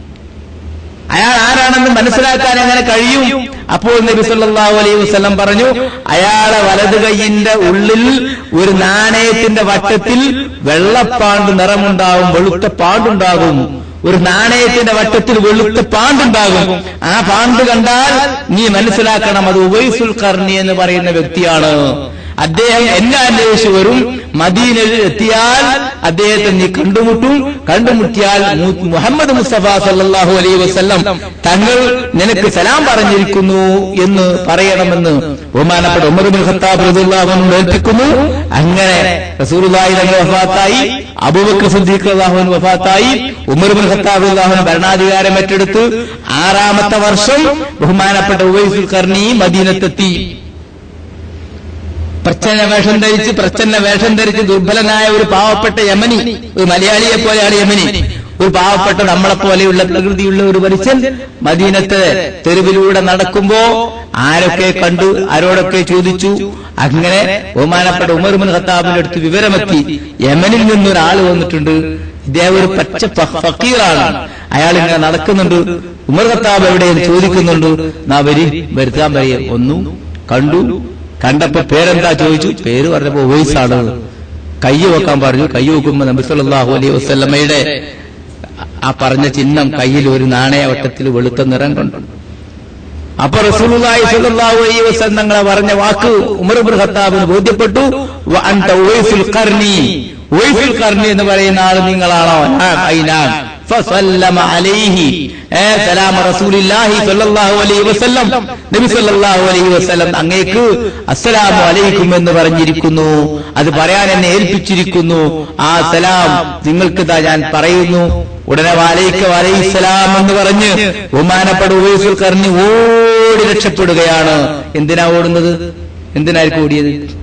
അയാൾ ആരാണെന്ന് മനസ്സിലാക്കാൻ എങ്ങനെ കഴിയും അപ്പോൾ നബി സല്ലല്ലാഹു അലൈഹി വസല്ലം പറഞ്ഞു അയാളെ വലത് കൈയിന്റെ ഉള്ളിൽ ഒരു നാണയത്തിന്റെ വട്ടത്തിൽ വെള്ളപ്പാണ്ട് നിറമുണ്ടാകും വെളുത്ത പാണ്ടുണ്ടാകും ഒരു നാണയത്തിന്റെ വട്ടത്തിൽ വെളുത്ത പാണ്ടുണ്ടാകും ആ പാണ്ട് കണ്ടാൽ നീ മനസ്സിലാക്കണം അത് ഉവൈസുൽ കർണി എന്ന് പറയുന്ന വ്യക്തിയാണ് അദ്ദേഹം എന്നെ അന്വേഷിച്ച് വരും മദീനയിൽ എത്തിയാൽ അദ്ദേഹത്തെ നീ കണ്ടുമുട്ടും കണ്ടുമുട്ടിയാൽ മു- മുഹമ്മദ് മുസ്തഫ സല്ലല്ലാഹു അലൈഹി വസല്ലം തങ്ങൾ നിനക്ക് സലാം പറഞ്ഞിരിക്കുന്നു എന്ന് പറയണമെന്ന് ബഹുമാനപ്പെട്ട ഉമർ ബിൻ ഖത്താബ് റളിയല്ലാഹു അൻഹു ഏൽപ്പിക്കുന്നു അങ്ങനെ റസൂലുള്ളാഹി തങ്ങൾ വഫാത്തായി അബൂബക്കർ സിദ്ദീഖ് റളിയല്ലാഹു അൻഹു വഫാത്തായി ഉമർ ബിൻ ഖത്താബ് റളിയല്ലാഹു അൻഹു ഭരണാധികാരം ഏറ്റെടുത്ത് ആറാമത്തെ വർഷം ബഹുമാനപ്പെട്ട ഉവൈസുൽ ഖർണി മദീനത്തെത്തി പ്രച്ഛന്ന വേഷം ധരിച്ച് പ്രച്ഛന്ന വേഷം ധരിച്ച് ദുർബലനായ ഒരു പാവപ്പെട്ട യമനി ഒരു മലയാളിയെ പോലെയാണ് യമനി ഒരു പാവപ്പെട്ട നമ്മളെ പോലെയുള്ള പ്രകൃതിയുള്ള ഒരു മനുഷ്യൻ മദീനത്ത് തെരുവിലൂടെ നടക്കുമ്പോ ആരൊക്കെ കണ്ടു ആരോടൊക്കെ ചോദിച്ചു അങ്ങനെ ബഹുമാനപ്പെട്ട ഉമർമുൻ ഖത്താബിന്റെ അടുത്ത് വിവരമെത്തി യമനിൽ നിന്നൊരാൾ വന്നിട്ടുണ്ട് ഇദ്ദേഹം ഒരു പച്ച ഫ- ഫക്കീറാണ് അയാൾ ഇങ്ങനെ നടക്കുന്നുണ്ട് ഉമർ ഖത്താബ് എവിടെയും ചോദിക്കുന്നുണ്ട് നാ വരി വരുത്താൻ പറയും ഒന്നു കണ്ടു കണ്ടപ്പോ പേരെന്താ ചോദിച്ചു പേര് പറഞ്ഞപ്പോ വോയിസാണ് കൈ വെക്കാൻ പറഞ്ഞു കൈ വെക്കുമ്പോ നബി സല്ലല്ലാഹു അലൈഹി വസല്ലമയുടെ ആ പറഞ്ഞ ചിഹ്നം കയ്യിൽ ഒരു നാണയവട്ടത്തിൽ വെളുത്ത നിറം കണ്ടു അപ്പൊ റസൂലുള്ളാഹി സ്വല്ലല്ലാഹു അലൈഹി വസല്ലം തങ്ങളെ പറഞ്ഞ വാക്ക് ഉമർ ഇബ്നു ഖത്താബിന് ബോധ്യപ്പെട്ടു വ അൻത ഉവൈസുൽ ഖർനി ഉവൈസുൽ ഖർനി എന്ന് പറയുന്ന ആൾ നിങ്ങളാണോ ഞാൻ ഐ ഞാൻ ഫസല്ലമ അലൈഹി ഏ സലാമ റസൂലില്ലാഹി സ്വല്ലല്ലാഹു അലൈഹി വസല്ലം നബി സ്വല്ലല്ലാഹു അലൈഹി വസല്ലം അങ്ങേക്ക് അസ്സലാമു അലൈക്കും എന്ന് പറഞ്ഞിരിക്കുന്നു അത് പറയാൻ എന്നെ ഏൽപ്പിച്ചിരിക്കുന്നു ആ സലാം നിങ്ങൾക്ക് ഇതാ ഞാൻ പറയുന്നു ഉടനെ വാലൈക്ക വലൈസലാം എന്ന് പറഞ്ഞ് ബഹുമാനപ്പെട്ട ഉവൈസുൽ കർണി ഓടി രക്ഷപ്പെടുകയാണ് എന്തിനാ ഓടുന്നത് എന്തിനായിരിക്കും ഓടിയത്